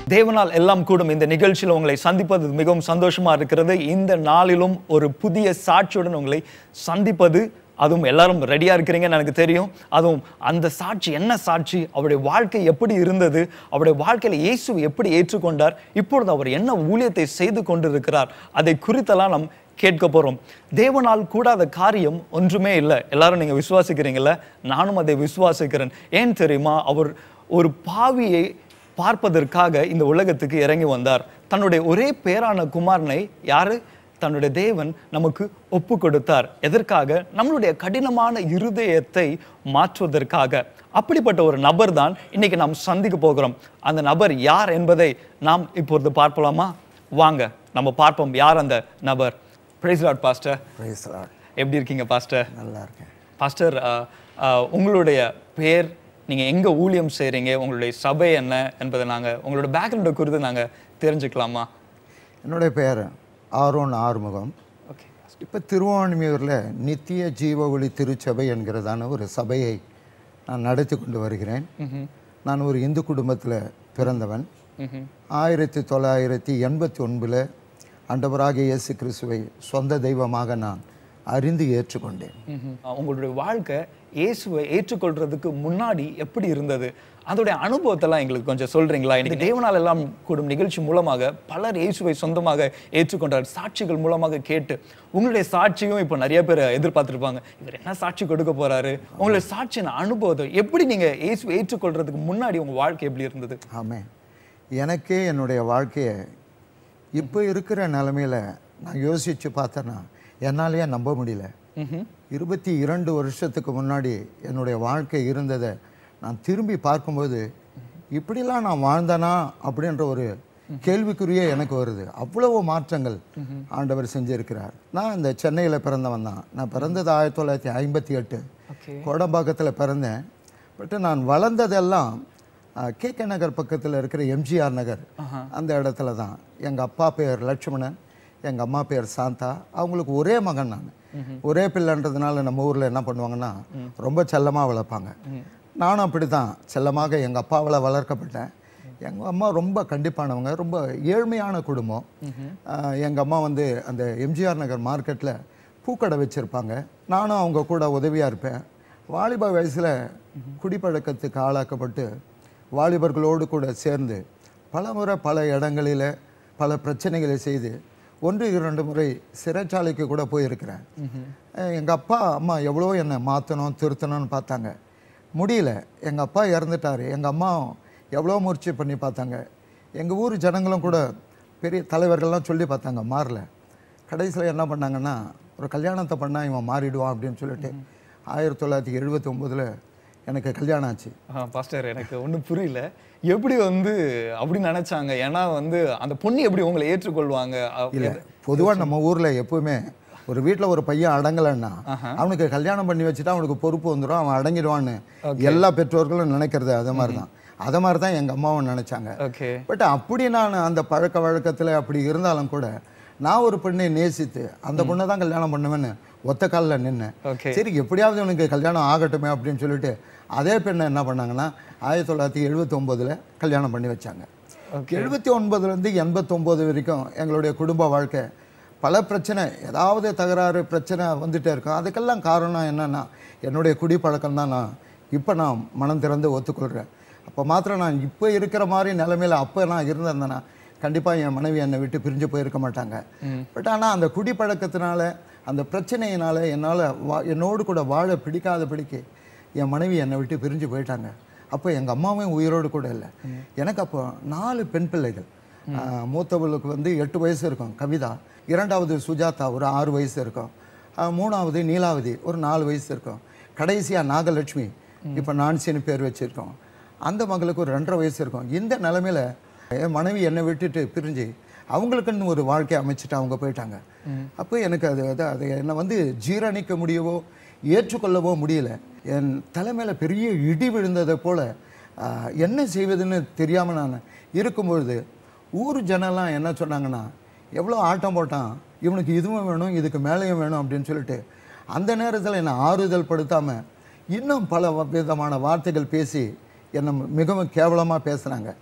தேவனால் எல்லாம் கூடும் இந்த நிகழ்ச்சியில் உங்களை சந்திப்பது மிகவும் சந்தோஷமா இருக்கிறது இந்த நாளிலும் ஒரு புதிய சாட்சியுடன் உங்களை சந்திப்பது அதுவும் எல்லாரும் ரெடியா இருக்கிறீங்கன்னு எனக்கு தெரியும் அதுவும் அந்த சாட்சி என்ன சாட்சி அவருடைய வாழ்க்கை எப்படி இருந்தது அவருடைய வாழ்க்கையில இயேசு எப்படி ஏற்றுக்கொண்டார் இப்பொழுது அவர் என்ன ஊழியத்தை செய்து கொண்டிருக்கிறார் அதை குறித்தெல்லாம் நாம் கேட்க போறோம் தேவனால் கூடாத காரியம் ஒன்றுமே இல்லை எல்லாரும் நீங்க விசுவாசிக்கிறீங்கல்ல நானும் அதை விசுவாசிக்கிறேன் ஏன் தெரியுமா அவர் ஒரு பாவியை பார்ப்பதற்காக இந்த உலகத்துக்கு இறங்கி வந்தார் தன்னுடைய ஒரே பேரான குமாரனை யாரு தன்னுடைய தேவன் நமக்கு ஒப்பு கொடுத்தார் எதற்காக நம்மளுடைய கடினமான இருதயத்தை மாற்றுவதற்காக அப்படிப்பட்ட ஒரு நபர் தான் இன்னைக்கு நாம் சந்திக்க போகிறோம் அந்த நபர் யார் என்பதை நாம் இப்பொழுது பார்ப்பலாமா வாங்க நம்ம பார்ப்போம் யார் அந்த நபர் praise Lord pastor Praise the Lord. எப்படி இருக்கீங்க பாஸ்டர் நல்லா இருக்கேன் பாஸ்டர் அஹ், அஹ், உங்களுடைய பேர் நீங்க எங்க ஊழியம் செய்றீங்க உங்களுடைய சபை என்ன என்பதை நாங்க உங்களோட பேக்ரவுண்டை குறித்து நாங்க தெரிஞ்சுக்கலாமா என்னுடைய பெயர் ஆரோன் ஆறுமுகம் ஓகே இப்போ திருவான்மியூரில் நித்திய ஜீவ ஒளி திருச்சபை என்கிறதான ஒரு சபையை நான் நடத்தி கொண்டு வருகிறேன் நான் ஒரு இந்து குடும்பத்தில் பிறந்தவன் ஆயிரத்தி தொள்ளாயிரத்தி எண்பத்தி ஒன்றில் ஆண்டவராகிய இயேசு கிறிஸ்துவை சொந்த தெய்வமாக நான் அறிந்து ஏற்றுக்கொண்டேன் உங்களுடைய வாழ்க்கை இயேசுவை ஏற்றுக்கொள்றதுக்கு முன்னாடி எப்படி இருந்தது அதோடைய அனுபவத்தெல்லாம் எங்களுக்கு கொஞ்சம் சொல்றீங்களா இன்னைக்கு தேவனால் எல்லாம் கூடும் நிகழ்ச்சி மூலமாக பலர் இயேசுவை சொந்தமாக ஏற்றுக்கொண்டார் சாட்சிகள் மூலமாக கேட்டு உங்களுடைய சாட்சியும் இப்போ நிறைய பேர் எதிர்பார்த்திருப்பாங்க இவர் என்ன சாட்சி கொடுக்க போறாரு உங்களுடைய சாட்சியின் அனுபவத்தை எப்படி நீங்க இயேசுவை ஏற்றுக்கொள்றதுக்கு முன்னாடி உங்க வாழ்க்கை எப்படி இருந்தது ஆமென் எனக்கே என்னுடைய வாழ்க்கையை இப்போ இருக்கிற நிலமையில நான் யோசித்து பார்த்தேன்னா என்னாலேயே நம்ப முடியல இருபத்தி இரண்டு வருஷத்துக்கு முன்னாடி என்னுடைய வாழ்க்கை இருந்ததை நான் திரும்பி பார்க்கும்போது இப்படிலாம் நான் வாழ்ந்தேனா அப்படின்ற ஒரு கேள்விக்குறியே எனக்கு வருது அவ்வளவு மாற்றங்கள் ஆண்டவர் செஞ்சிருக்கிறார் நான் இந்த சென்னையில் பிறந்தவன் தான் நான் பிறந்தது ஆயிரத்தி தொள்ளாயிரத்தி ஐம்பத்தி எட்டு ஓகே கோடம்பாக்கத்தில் பிறந்தேன் பட் நான் வளர்ந்ததெல்லாம் கே கே நகர் பக்கத்தில் இருக்கிற எம்ஜிஆர் நகர் அந்த இடத்துல தான் எங்கள் அப்பா பேர் லட்சுமணன் எங்கள் அம்மா பேர் சாந்தா அவங்களுக்கு ஒரே மகன் நான் ஒரே பிள்ளைன்றதுனால நம்ம ஊரில் என்ன பண்ணுவாங்கன்னா ரொம்ப செல்லமாக வளர்ப்பாங்க நானும் அப்படி தான் செல்லமாக எங்கள் அப்பாவால் வளர்க்கப்பட்டேன் எங்கள் அம்மா ரொம்ப கண்டிப்பானவங்க ரொம்ப ஏழ்மையான குடும்பம் எங்கள் அம்மா வந்து அந்த எம்ஜிஆர் நகர் மார்க்கெட்டில் பூக்கடை வச்சுருப்பாங்க நானும் அவங்க கூட உதவியாக இருப்பேன் வாலிப வயசில் குடிப்பழக்கத்துக்கு ஆளாக்கப்பட்டு வாலிபர்களோடு கூட சேர்ந்து பல முறை பல இடங்களில் பல பிரச்சனைகளை செய்து ஒன்று இரண்டு முறை சிறைச்சாலைக்கு கூட போயிருக்கிறேன் எங்கள் அப்பா அம்மா எவ்வளோ என்னை மாற்றணும் திருத்தணும்னு பார்த்தாங்க முடியல எங்கள் அப்பா இறந்துட்டார் எங்கள் அம்மா எவ்வளோ முயற்சி பண்ணி பார்த்தாங்க எங்கள் ஊர் ஜனங்களும் கூட பெரிய தலைவர்கள்லாம் சொல்லி பார்த்தாங்க மாறல கடைசியில் என்ன பண்ணாங்கன்னா ஒரு கல்யாணத்தை பண்ணால் இவன் மாறிடுவான் அப்படின்னு சொல்லிட்டு ஆயிரத்தி தொள்ளாயிரத்தி எழுபத்தி ஒம்போதில் எனக்கு கல்யாணம் ஆச்சு பாஸ்டர் எனக்கு ஒன்றும் புரியல எப்படி வந்து அப்படி நினைச்சாங்க ஏன்னா வந்து அந்த பொண்ணு எப்படி உங்களை ஏற்றுக்கொள்வாங்க அ- இல்லை பொதுவாக நம்ம ஊரில் எப்பவுமே ஒரு வீட்டில் ஒரு பையன் அடங்கலைன்னா அவனுக்கு கல்யாணம் பண்ணி வச்சுட்டா அவனுக்கு பொறுப்பு வந்துடும் அவன் அடங்கிடுவான்னு எல்லா பெற்றோர்களும் நினைக்கிறது அது மாதிரி தான் அதை மாதிரி தான் எங்கள் அம்மாவும் நினச்சாங்க ஓகே பட் அப்படி நான் அந்த பழக்க வழக்கத்தில் அப்படி இருந்தாலும் கூட நான் ஒரு பெண்ணை நேசித்து அந்த பொண்ணை தான் கல்யாணம் பண்ணுவேன்னு ஒத்த காலில் நின்னேன் ஓகே சரி எப்படியாவது உனக்கு கல்யாணம் ஆகட்டுமே அப்படின்னு சொல்லிட்டு அதே பெண்ணை என்ன பண்ணாங்கன்னா ஆயிரத்தி தொள்ளாயிரத்தி எழுபத்தி ஒம்போதில் கல்யாணம் பண்ணி வச்சாங்க எழுபத்தி ஒன்பதுலேருந்து எண்பத்தொம்போது வரைக்கும் எங்களுடைய குடும்ப வாழ்க்கை பல பிரச்சனை ஏதாவது தகராறு பிரச்சனை வந்துட்டே இருக்கும் அதுக்கெல்லாம் காரணம் என்னன்னா என்னுடைய குடிப்பழக்கம் தான் நான் இப்போ நான் மனம் திறந்து ஒத்துக்கொள்கிறேன் அப்போ மாத்திரம் நான் இப்போ இருக்கிற மாதிரி நிலைமையில அப்போ நான் இருந்திருந்தேன்னா கண்டிப்பாக என் மனைவி என்னை விட்டு பிரிஞ்சு போயிருக்க மாட்டாங்க பட் ஆனால் அந்த குடிப்பழக்கத்தினால அந்த பிரச்சனையினால என்னால் வா என்னோடு கூட வாழ பிடிக்காதபடிக்கு என் மனைவி என்னை விட்டு பிரிஞ்சு போயிட்டாங்க அப்போ எங்கள் அம்மாவும் உயிரோடு கூட இல்லை எனக்கு அப்போ நாலு பெண் பிள்ளைகள் ஆஹ், மூத்தவளுக்கு வந்து எட்டு வயசு இருக்கும் கவிதா இரண்டாவது சுஜாதா ஒரு ஆறு வயசு இருக்கும் ஆஹ், மூணாவது நீலாவதி ஒரு நாலு வயசு இருக்கும் கடைசியாக நாகலட்சுமி இப்போ நான்சின்னு பேர் வச்சுருக்கோம் அந்த மகளுக்கு ஒரு ரெண்டரை வயசு இருக்கும் இந்த நிலமையில என் மனைவி என்னை விட்டுட்டு பிரிஞ்சு அவங்களுக்குன்னு ஒரு வாழ்க்கையை அமைச்சிட்டு அவங்க போயிட்டாங்க அப்போ எனக்கு அது அது அது என்னை வந்து ஜீரணிக்க முடியவோ ஏற்றுக்கொள்ளவோ முடியல என் தலைமையில பெரிய இடி விழுந்ததை போல ஆஹ், என்ன செய்வதுன்னு தெரியாமல் நான் இருக்கும்பொழுது ஊர் ஜனம்லாம் என்ன சொன்னாங்கன்னா எவ்வளோ ஆட்டம் போட்டான் இவனுக்கு இதுவும் வேணும் இதுக்கு மேலேயும் வேணும் அப்படின்னு சொல்லிட்டு அந்த நேரத்தில் என்னை ஆறுதல் படுத்தாமல் இன்னும் பல வ- விதமான வார்த்தைகள் பேசி என்னை மிகவும் கேவலமாக பேசுனாங்க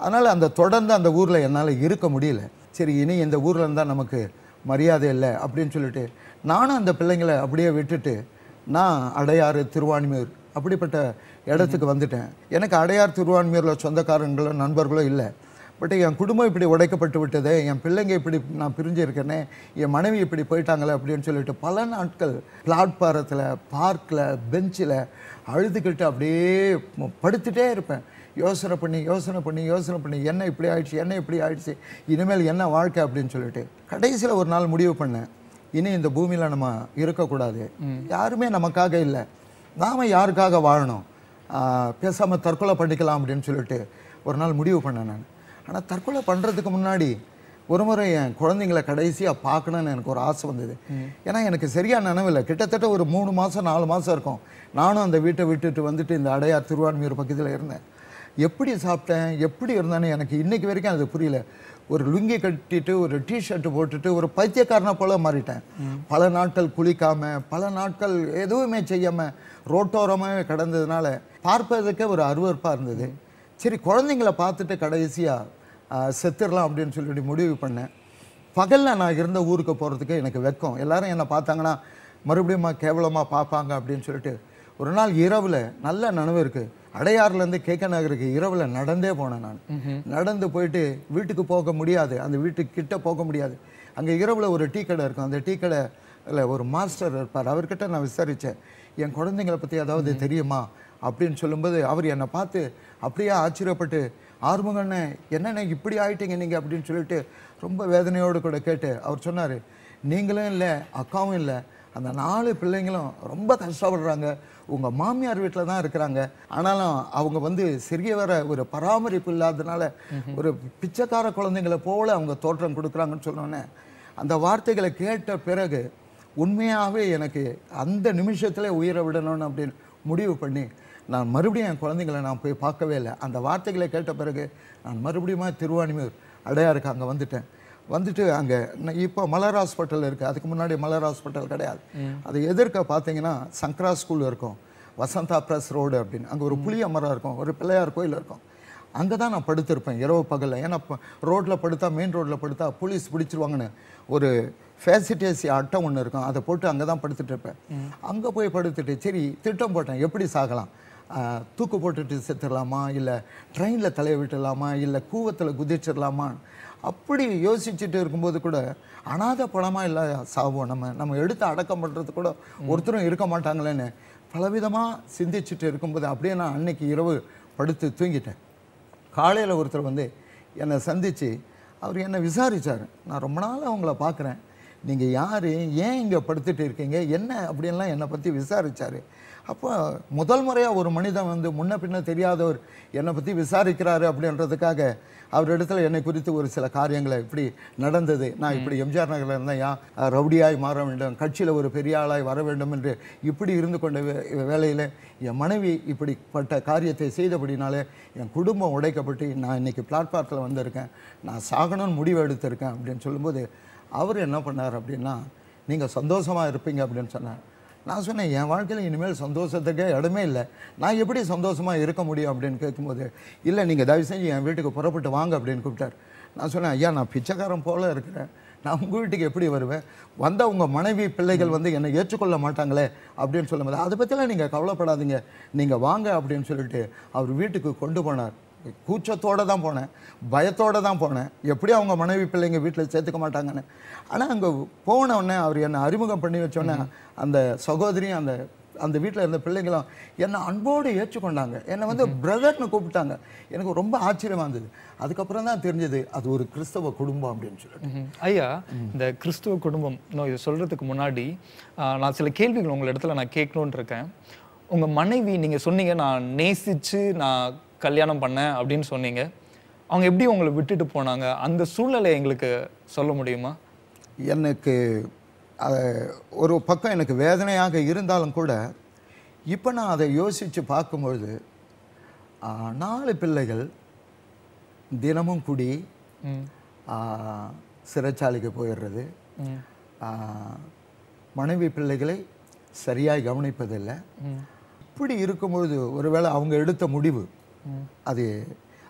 அதனால் அந்த தொடர்ந்து அந்த ஊரில் என்னால் இருக்க முடியல சரி இனி இந்த ஊரில் இருந்தால் நமக்கு மரியாதை இல்லை அப்படின்னு சொல்லிட்டு நானும் அந்த பிள்ளைங்களை அப்படியே விட்டுட்டு நான் அடையாறு திருவான்மியூர் அப்படிப்பட்ட இடத்துக்கு வந்துட்டேன் எனக்கு அடையார் திருவான்மியூரில் சொந்தக்காரங்களோ நண்பர்களோ இல்லை பட் என் குடும்பம் இப்படி உடைக்கப்பட்டு விட்டதே என் பிள்ளைங்க இப்படி நான் பிரிஞ்சு இருக்கேனே என் மனைவி இப்படி போயிட்டாங்களே அப்படின்னு சொல்லிட்டு பல நாட்கள் பிளாட்பாரத்தில் பார்க்கில் பெஞ்சில் அழுதுகிட்டு அப்படியே ம- படுத்துட்டே இருப்பேன் யோசனை பண்ணி யோசனை பண்ணி யோசனை பண்ணி என்ன இப்படி ஆயிடுச்சு என்ன இப்படி ஆயிடுச்சு இனிமேல் என்ன வாழ்க்கை அப்படின்னு சொல்லிட்டு கடைசியில் ஒரு நாள் முடிவு பண்ணேன் இனி இந்த பூமியில் நம்ம இருக்கக்கூடாது யாருமே நமக்காக இல்லை நாம யாருக்காக வாழணும் ஆஹ் பேசாம தற்கொலை பண்ணிக்கலாம் அப்படின்னு சொல்லிட்டு ஒரு நாள் முடிவு பண்ணேன் நான் ஆனால் தற்கொலை பண்ணுறதுக்கு முன்னாடி ஒரு முறை என் குழந்தைங்களை கடைசியாக பார்க்கணுன்னு எனக்கு ஒரு ஆசை வந்தது ஏன்னா எனக்கு சரியாக நினைவில்லை கிட்டத்தட்ட ஒரு மூணு மாதம் நாலு மாதம் இருக்கும் நானும் அந்த வீட்டை விட்டுட்டு வந்துட்டு இந்த அடையார் திருவான்மியூர் பக்கத்தில் இருந்தேன் எப்படி சாப்பிட்டேன் எப்படி இருந்தேன்னு எனக்கு இன்னைக்கு வரைக்கும் அது புரியல ஒரு லுங்கி கட்டிட்டு ஒரு டிஷர்ட் போட்டுட்டு ஒரு பைத்தியக்காரனை போல மாறிட்டேன் பல நாட்கள் குளிக்காம பல நாட்கள் எதுவுமே செய்யாம ரோட்டோரமாகவே கிடந்ததுனால பார்ப்பதற்கே ஒரு அருவருப்பாக இருந்தது சரி குழந்தைங்களை பார்த்துட்டு கடைசியாக செத்துடலாம் அப்படின்னு சொல்லிட்டு முடிவு பண்ணேன் பகலில் நான் இருந்த ஊருக்கு போகிறதுக்கு எனக்கு வெக்கம் எல்லாரும் என்னை பார்த்தாங்கன்னா மறுபடியும் கேவலமாக பார்ப்பாங்க அப்படின்னு சொல்லிட்டு ஒரு நாள் இரவில் நல்ல நினைவு இருக்குது அடையாறுலேருந்து கேக்க நகருக்கு இரவில் நடந்தே போனேன் நான் நடந்து போயிட்டு வீட்டுக்கு போக முடியாது அந்த வீட்டுக்கு கிட்ட போக முடியாது அங்கே இரவில் ஒரு டீ கடை இருக்கும் அந்த டீ கடையில் ஒரு மாஸ்டர் இருப்பார் அவர்கிட்ட நான் விசாரித்தேன் என் குழந்தைங்களை பற்றி ஏதாவது தெரியுமா அப்படின்னு சொல்லும்போது அவர் என்னை பார்த்து அப்படியே ஆச்சரியப்பட்டு ஆறுமுகண்ணே என்னண்ணே இப்படி ஆயிட்டீங்க நீங்கள் அப்படின்னு சொல்லிட்டு ரொம்ப வேதனையோடு கூட கேட்டு அவர் சொன்னார் நீங்களும் இல்லை அக்காவும் இல்லை அந்த நாலு பிள்ளைங்களும் ரொம்ப கஷ்டப்படுறாங்க உங்கள் மாமியார் வீட்டில் தான் இருக்கிறாங்க ஆனாலும் அவங்க வந்து சிறிய வர ஒரு பராமரிப்பு இல்லாததுனால ஒரு பிச்சைக்கார குழந்தைங்களை போல அவங்க தோற்றம் கொடுக்குறாங்கன்னு சொன்னோன்னே அந்த வார்த்தைகளை கேட்ட பிறகு உண்மையாகவே எனக்கு அந்த நிமிஷத்தில் உயிரை விடணும்னு அப்படின்னு முடிவு பண்ணி நான் மறுபடியும் என் குழந்தைங்களை நான் போய் பார்க்கவே இல்லை அந்த வார்த்தைகளை கேட்ட பிறகு நான் மறுபடியும் திருவாணிமூர் அடையாருக்கு அங்கே வந்துட்டேன் வந்துட்டு அங்கே இப்போ மலர் ஹாஸ்பிட்டல் இருக்குது அதுக்கு முன்னாடி மலர் ஹாஸ்பிட்டல் கிடையாது அது எதிர்க்க பார்த்தீங்கன்னா சங்கரா ஸ்கூல் இருக்கும் வசந்தா பிரஸ் ரோடு அப்படின்னு அங்கே ஒரு புளிய மரம் இருக்கும் ஒரு பிள்ளையார் கோயில் இருக்கும் அங்கே தான் நான் படுத்திருப்பேன் இரவு பகலில் ஏன்னா ரோட்டில் படுத்தா மெயின் ரோட்டில் படுத்தா போலீஸ் பிடிச்சிருவாங்கன்னு ஒரு ஃபேசிட்டேசி அட்டை ஒன்று இருக்கும் அதை போட்டு அங்கே தான் படுத்துட்டு இருப்பேன் அங்கே போய் படுத்துட்டு சரி திட்டம் போட்டேன் எப்படி சாகலாம் ஆஹ், தூக்கு போட்டுட்டு செத்துடலாமா இல்லை ட்ரெயினில் தலையை விட்டுடலாமா இல்லை கூவத்தில் குதிச்சிடலாமா அப்படி யோசிச்சுட்டு இருக்கும்போது கூட அனாதை பணமாக இல்லை சாவோம் நம்ம நம்ம எடுத்து அடக்கம் பண்ணுறது கூட ஒருத்தரும் இருக்க மாட்டாங்களேன்னு பலவிதமாக சிந்திச்சுட்டு இருக்கும்போது அப்படியே நான் அன்னைக்கு இரவு படுத்து தூங்கிட்டேன் காலையில் ஒருத்தர் வந்து என்னை சந்தித்து அவர் என்னை விசாரிச்சார் நான் ரொம்ப நாள் அவங்கள பார்க்குறேன் நீங்கள் யார் ஏன் இங்கே படுத்துட்டு இருக்கீங்க என்ன அப்படின்லாம் என்னை பற்றி விசாரிச்சார் அப்போ முதல் முறையாக ஒரு மனிதன் வந்து முன்ன பின்ன தெரியாதவர் என்னை பற்றி விசாரிக்கிறாரு அப்படின்றதுக்காக அவர் இடத்துல என்னை குறித்து ஒரு சில காரியங்களை இப்படி நடந்தது நான் இப்படி எம்ஜிஆர் நகரில் இருந்தேன் யா ரவுடியாய் மாற வேண்டும் கட்சியில் ஒரு பெரிய ஆளாய் வர வேண்டும் என்று இப்படி இருந்து கொண்ட வே- வேளையில் என் மனைவி இப்படிப்பட்ட காரியத்தை செய்தபடினாலே என் குடும்பம் உடைக்கப்பட்டு நான் இன்னைக்கு பிளாட்பார்க்கில் வந்திருக்கேன் நான் சாகணும்னு முடிவு எடுத்திருக்கேன் அப்படின்னு சொல்லும்போது அவர் என்ன பண்ணார் அப்படின்னா நீங்கள் சந்தோஷமாக இருப்பீங்க அப்படின்னு சொன்னார் நான் சொன்னேன் என் வாழ்க்கையில் இனிமேல் சந்தோஷத்துக்கே இடமே இல்லை நான் எப்படி சந்தோஷமாக இருக்க முடியும் அப்படின்னு கேட்கும்போது இல்லை நீங்கள் தயவு செஞ்சு என் வீட்டுக்கு புறப்பட்டு வாங்க அப்படின்னு கூப்பிட்டார் நான் சொன்னேன் ஐயா நான் பிச்சைக்காரன் போல இருக்கிறேன் நான் உங்கள் வீட்டுக்கு எப்படி வருவேன் வந்த உங்கள் மனைவி பிள்ளைகள் வந்து என்னை ஏற்றுக்கொள்ள மாட்டாங்களே அப்படின்னு சொல்லும்போது அதை பற்றிலாம் நீங்கள் கவலைப்படாதீங்க நீங்கள் வாங்க அப்படின்னு சொல்லிட்டு அவர் வீட்டுக்கு கொண்டு போனார் கூச்சத்தோடு தான் போனேன் பயத்தோடு தான் போனேன் எப்படி அவங்க மனைவி பிள்ளைங்க வீட்டில் சேர்த்துக்க மாட்டாங்கன்னு ஆனால் அங்கே போன உடனே அவர் என்னை அறிமுகம் பண்ணி வச்சோன்னே அந்த சகோதரியும் அந்த அந்த வீட்டில் இருந்த பிள்ளைங்களும் என்னை அன்போடு ஏற்றுக்கொண்டாங்க என்னை வந்து பிரதர்னு கூப்பிட்டாங்க எனக்கு ரொம்ப ஆச்சரியமாக இருந்தது அதுக்கப்புறம் தான் தெரிஞ்சது அது ஒரு கிறிஸ்தவ குடும்பம் அப்படின்னு சொல்லிட்டு ம்ஹும். ஐயா இந்த கிறிஸ்துவ குடும்பம் இன்னும் இது சொல்றதுக்கு முன்னாடி ஆஹ், நான் சில கேள்விகள் உங்கள் இடத்துல நான் கேட்கணும்னு இருக்கேன் உங்க மனைவி நீங்க சொன்னீங்க நான் நேசிச்சு நான் கல்யாணம் பண்ணேன் அப்படின்னு சொன்னீங்க அவங்க எப்படி உங்களை விட்டுட்டு போனாங்க அந்த சூழ்நிலை எங்களுக்கு சொல்ல முடியுமா எனக்கு அஹ், ஒரு பக்கம் எனக்கு வேதனையாக இருந்தாலும் கூட இப்போ நான் அதை யோசித்து பார்க்கும்பொழுது ஆஹ், நாலு பிள்ளைகள் தினமும் குடி ம். ஆஹ், சிறைச்சாலைக்கு போயிடுறது ம். ஆஹ், மனைவி பிள்ளைகளை சரியாய் கவனிப்பதில்லை ம். இப்படி இருக்கும்பொழுது ஒருவேளை அவங்க எடுத்த முடிவு அது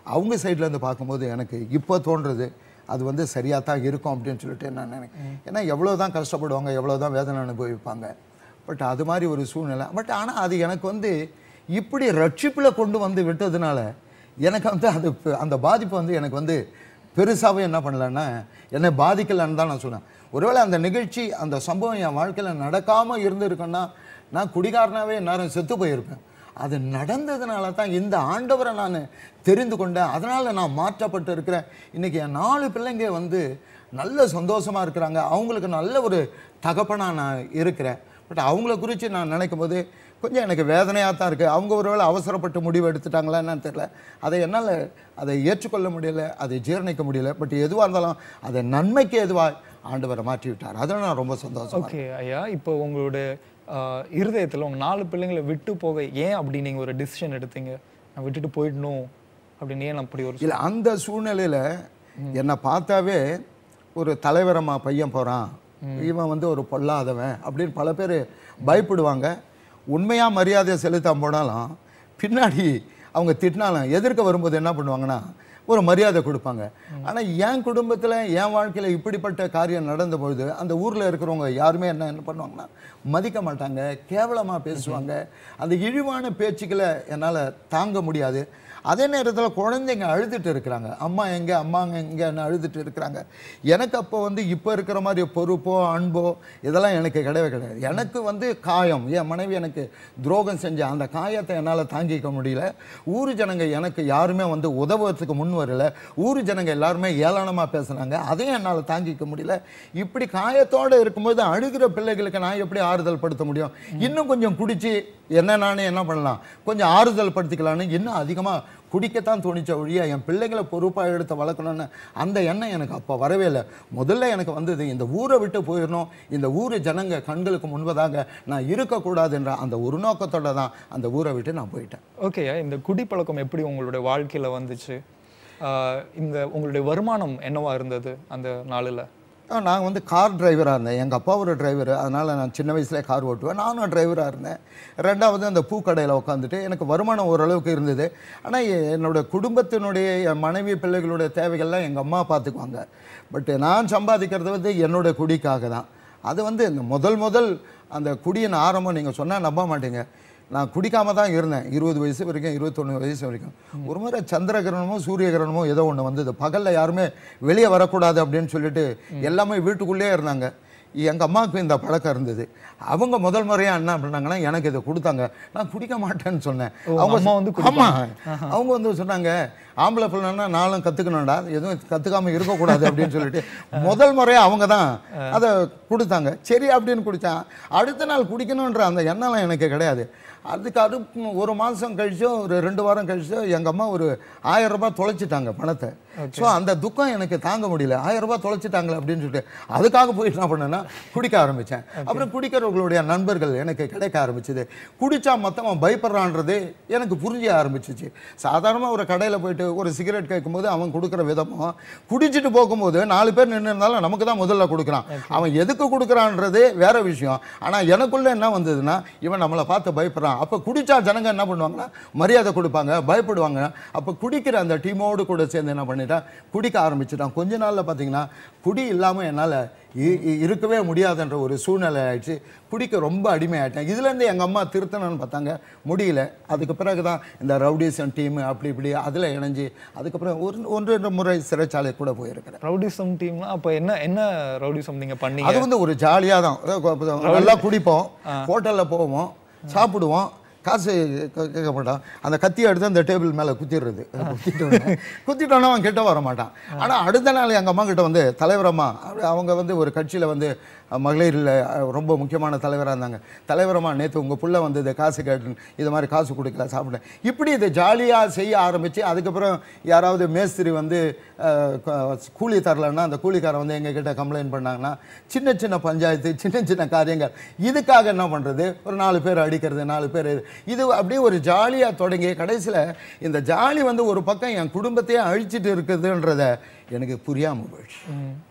அவங்க சைடுல இருந்து பார்க்கும்போது எனக்கு இப்போ தோன்றது அது வந்து சரியாக தான் இருக்கும் அப்படின்னு சொல்லிட்டு நான் நினைக்கிறேன் ஏன்னா எவ்வளோ தான் கஷ்டப்படுவாங்க எவ்வளோ தான் வேதனை அனுபவிப்பாங்க பட் அது மாதிரி ஒரு சூழ்நிலை பட் ஆனால் அது எனக்கு வந்து இப்படி ரட்சிப்பில் கொண்டு வந்து விட்டதுனால எனக்கு வந்து அது ப- அந்த பாதிப்பு வந்து எனக்கு வந்து பெருசாகவே என்ன பண்ணலன்னா என்னை பாதிக்கலைன்னு தான் நான் சொன்னேன் ஒருவேளை அந்த நிகழ்ச்சி அந்த சம்பவம் என் வாழ்க்கையில் நடக்காமல் இருந்திருக்குன்னா நான் குடிகாரனாவே நேரம் செத்து போயிருப்பேன் அது நடந்ததுனால தான் இந்த ஆண்டவரை நான் தெரிந்து கொண்டேன் அதனால் நான் மாற்றப்பட்டு இருக்கிறேன் இன்றைக்கி என் நாலு பிள்ளைங்க வந்து நல்ல சந்தோஷமாக இருக்கிறாங்க அவங்களுக்கு நல்ல ஒரு தகப்பனாக நான் இருக்கிறேன் பட் அவங்கள குறித்து நான் நினைக்கும் போது கொஞ்சம் எனக்கு வேதனையாக தான் இருக்குது அவங்க ஒருவேளை அவசரப்பட்டு முடிவு எடுத்துட்டாங்களா என்னன்னு தெரியல அதை என்னால் அதை ஏற்றுக்கொள்ள முடியல அதை ஜீரணிக்க முடியல பட் எதுவாக இருந்தாலும் அதை நன்மைக்கு எதுவாக ஆண்டவரை மாற்றி விட்டார் அதில் நான் ரொம்ப சந்தோஷம் ஓகே ஐயா இப்போ உங்களோட ஆஹ், இருதயத்துல உங்க நாலு பிள்ளைங்களை விட்டு போக ஏன் அப்படி நீங்க ஒரு டிசிஷன் எடுத்தீங்க நான் விட்டுட்டு போயிடணும் அப்படின்னு ஏன் அப்படி ஒரு இல்லை அந்த சூழ்நிலையில் என்னை பார்த்தாவே ஒரு தலைவரம்மா பையன் போகிறான் இவன் வந்து ஒரு பொல்லாதவன் அப்படின்னு பல பேர் பயப்படுவாங்க உண்மையாக மரியாதை செலுத்த போனாலும் பின்னாடி அவங்க திட்டினாலும் எதிர்க்க வரும்போது என்ன பண்ணுவாங்கன்னா ஒரு மரியாதை கொடுப்பாங்க ஆனால் என் குடும்பத்தில் என் வாழ்க்கையில் இப்படிப்பட்ட காரியம் நடந்த பொழுது அந்த ஊரில் இருக்கிறவங்க யாருமே என்ன என்ன பண்ணுவாங்கன்னா மதிக்க மாட்டாங்க கேவலமாக பேசுவாங்க அந்த இழிவான பேச்சுக்களை என்னால் தாங்க முடியாது அதே நேரத்தில் குழந்தைங்க அழுதுட்டு இருக்கிறாங்க அம்மா எங்கே அம்மாங்க எங்கன்னு அழுதுட்டு இருக்கிறாங்க எனக்கு அப்போ வந்து இப்போ இருக்கிற மாதிரி பொறுப்போ அன்போ இதெல்லாம் எனக்கு கிடையவே கிடையாது எனக்கு வந்து காயம் என் மனைவி எனக்கு துரோகம் செஞ்ச அந்த காயத்தை என்னால் தாங்கிக்க முடியல ஊர் ஜனங்க எனக்கு யாருமே வந்து உதவுறதுக்கு முன் வரல ஊர் ஜனங்க எல்லாருமே ஏளனமாக பேசுனாங்க அதையும் என்னால் தாங்கிக்க முடியல இப்படி காயத்தோடு இருக்கும்போது அழுகிற பிள்ளைகளுக்கு நான் எப்படி ஆறுதல் படுத்த முடியும் இன்னும் கொஞ்சம் குடிச்சு என்ன நானே என்ன பண்ணலாம் கொஞ்சம் ஆறுதல் படுத்திக்கலான்னு இன்னும் அதிகமாக குடிக்கத்தான் தோணிச்ச ஒழிய என் பிள்ளைகளை பொறுப்பாக எடுத்து வளர்க்கணும்னு அந்த எண்ணம் எனக்கு அப்போ வரவே இல்லை முதல்ல எனக்கு வந்தது இந்த ஊரை விட்டு போயிடணும் இந்த ஊர் ஜனங்க கண்களுக்கு முன்பதாக நான் இருக்கக்கூடாதுன்ற அந்த ஒரு நோக்கத்தோட தான் அந்த ஊரை விட்டு நான் போயிட்டேன் ஓகே இந்த குடிப்பழக்கம் எப்படி உங்களுடைய வாழ்க்கையில வந்துச்சு ஆஹ், இந்த உங்களுடைய வருமானம் என்னவா இருந்தது அந்த நாளில் நான் வந்து கார் டிரைவராக இருந்தேன் எங்கள் அப்பா ஒரு டிரைவர் அதனால் நான் சின்ன வயசுலேயே கார் ஓட்டுவேன் நானும் டிரைவராக இருந்தேன் ரெண்டாவது அந்த பூக்கடையில் உட்காந்துட்டு எனக்கு வருமானம் ஓரளவுக்கு இருந்தது ஆனால் என்னோட குடும்பத்தினுடைய என் மனைவி பிள்ளைகளுடைய தேவைகள்லாம் எங்கள் அம்மா பார்த்துக்குவாங்க பட் நான் சம்பாதிக்கிறது வந்து என்னோட குடிக்காக தான் அது வந்து இந்த முதல் முதல் அந்த குடியின் ஆரம்பம் நீங்கள் சொன்னால் நம்ப மாட்டீங்க நான் குடிக்காம தான் இருந்தேன் இருபது வயசு வரைக்கும் இருபத்தொன்று வயசு வரைக்கும் ஒரு முறை சந்திர கிரகணமோ சூரிய கிரகணமோ ஏதோ ஒன்று வந்தது பகலில் யாருமே வெளியே வரக்கூடாது அப்படின்னு சொல்லிட்டு எல்லாமே வீட்டுக்குள்ளேயே இருந்தாங்க எங்கள் அம்மாவுக்கு இந்த பழக்கம் இருந்தது அவங்க முதல் முறையாக என்ன பண்ணாங்கன்னா எனக்கு இதை கொடுத்தாங்க நான் குடிக்க மாட்டேன்னு சொன்னேன் அவங்க அம்மா வந்து ஆமா அவங்க வந்து சொன்னாங்க ஆம்பளை பிள்ளைன்னா நானும் கற்றுக்கணும்டா எதுவும் கற்றுக்காம இருக்கக்கூடாது அப்படின்னு சொல்லிட்டு முதல் முறையாக அவங்க தான் அதை கொடுத்தாங்க சரி அப்படின்னு குடித்தேன் அடுத்த நாள் குடிக்கணுன்ற அந்த எண்ணம்லாம் எனக்கு கிடையாது அதுக்கு அது ஒரு மாதம் கழிச்சோ ஒரு ரெண்டு வாரம் கழிச்சோ எங்கள் அம்மா ஒரு ஆயிரம் ரூபாய் தொலைச்சிட்டாங்க பணத்தை ஸோ அந்த துக்கம் எனக்கு தாங்க முடியல ஆயிரம் ரூபாய் தொலைச்சிட்டாங்களே அப்படின்னு சொல்லிட்டு அதுக்காக போய் என்ன பண்ணேன்னா குடிக்க ஆரம்பித்தேன் அப்புறம் குடிக்கிறவர்களுடைய நண்பர்கள் எனக்கு கிடைக்க ஆரம்பிச்சது குடிச்சா மொத்தமாக பயப்படுறான்றது எனக்கு புரிஞ்ச ஆரம்பிச்சிச்சு சாதாரணமாக ஒரு கடையில் போயிட்டு ஒரு சிகரெட் கேட்கும்போது அவன் கொடுக்குற விதமும் குடிச்சிட்டு போகும்போது நாலு பேர் நின்று இருந்தாலும் நமக்கு தான் முதல்ல கொடுக்குறான் அவன் எதுக்கு கொடுக்குறான்றது வேற விஷயம் ஆனால் எனக்குள்ள என்ன வந்ததுன்னா இவன் நம்மளை பார்த்து பயப்படுறான் அப்போ குடிச்சா ஜனங்க என்ன பண்ணுவாங்கன்னா மரியாதை கொடுப்பாங்க பயப்படுவாங்க அப்போ குடிக்கிற அந்த டீமோடு கூட சேர்ந்து என்ன பண்ணிட்டான் குடிக்க ஆரம்பிச்சிட்டான் கொஞ்ச நாளில் பார்த்தீங்கன்னா குடி இல்லாமல் என்னால் இருக்கவே முடியாதுன்ற ஒரு சூழ்நிலை ஆயிடுச்சு குடிக்க ரொம்ப அடிமையாயிட்டேன் இதுலேருந்து எங்கள் அம்மா திருத்தணும்னு பார்த்தாங்க முடியல அதுக்கு பிறகு தான் இந்த ரவுடிசம் டீம் அப்படி இப்படி அதில் இணைஞ்சு அதுக்கப்புறம் ஒரு ஒன்று ரெண்டு முறை சிறைச்சாலை கூட போயிருக்கிறேன் ரவுடிசம் டீம்னா அப்போ என்ன என்ன ரவுடிசம் நீங்க பண்ணீங்க அது வந்து ஒரு ஜாலியாக தான் அதாவது நல்லா குடிப்போம் ஹோட்டலில் போவோம் சாப்பிடுவோம் காசு கே- கேட்க மாட்டான் அந்த கத்தியை எடுத்து அந்த டேபிள் மேலே குத்திடுறது குத்திட்டோன்னே குத்திட்டோன்னா அவன் கிட்ட வர மாட்டான் ஆனால் அடுத்த நாள் எங்கள் அம்மா கிட்ட வந்து தலைவரம்மா அப்படி அவங்க வந்து ஒரு கட்சியில் வந்து மகளிரில் ரொம்ப முக்கியமான தலைவராக இருந்தாங்க தலைவரம்மா நேற்று உங்கள் புள்ள வந்து இதை காசு கேட்டு இது மாதிரி காசு கொடுக்கல சாப்பிட்டேன் இப்படி இதை ஜாலியாக செய்ய ஆரம்பித்து அதுக்கப்புறம் யாராவது மேஸ்திரி வந்து அஹ், க- கூலி தரலன்னா அந்த கூலிக்காரன் வந்து எங்ககிட்ட கம்ப்ளைண்ட் பண்ணாங்கன்னா சின்ன சின்ன பஞ்சாயத்து சின்ன சின்ன காரியங்கள் இதுக்காக என்ன பண்ணுறது ஒரு நாலு பேர் அடிக்கிறது நாலு பேர் இது. இது அப்படியே ஒரு ஜாலியாக தொடங்கி கடைசியில் இந்த ஜாலி வந்து ஒரு பக்கம் என் குடும்பத்தையே அழிச்சிட்டு இருக்குதுன்றத எனக்கு புரியாமல் போயிடுச்சு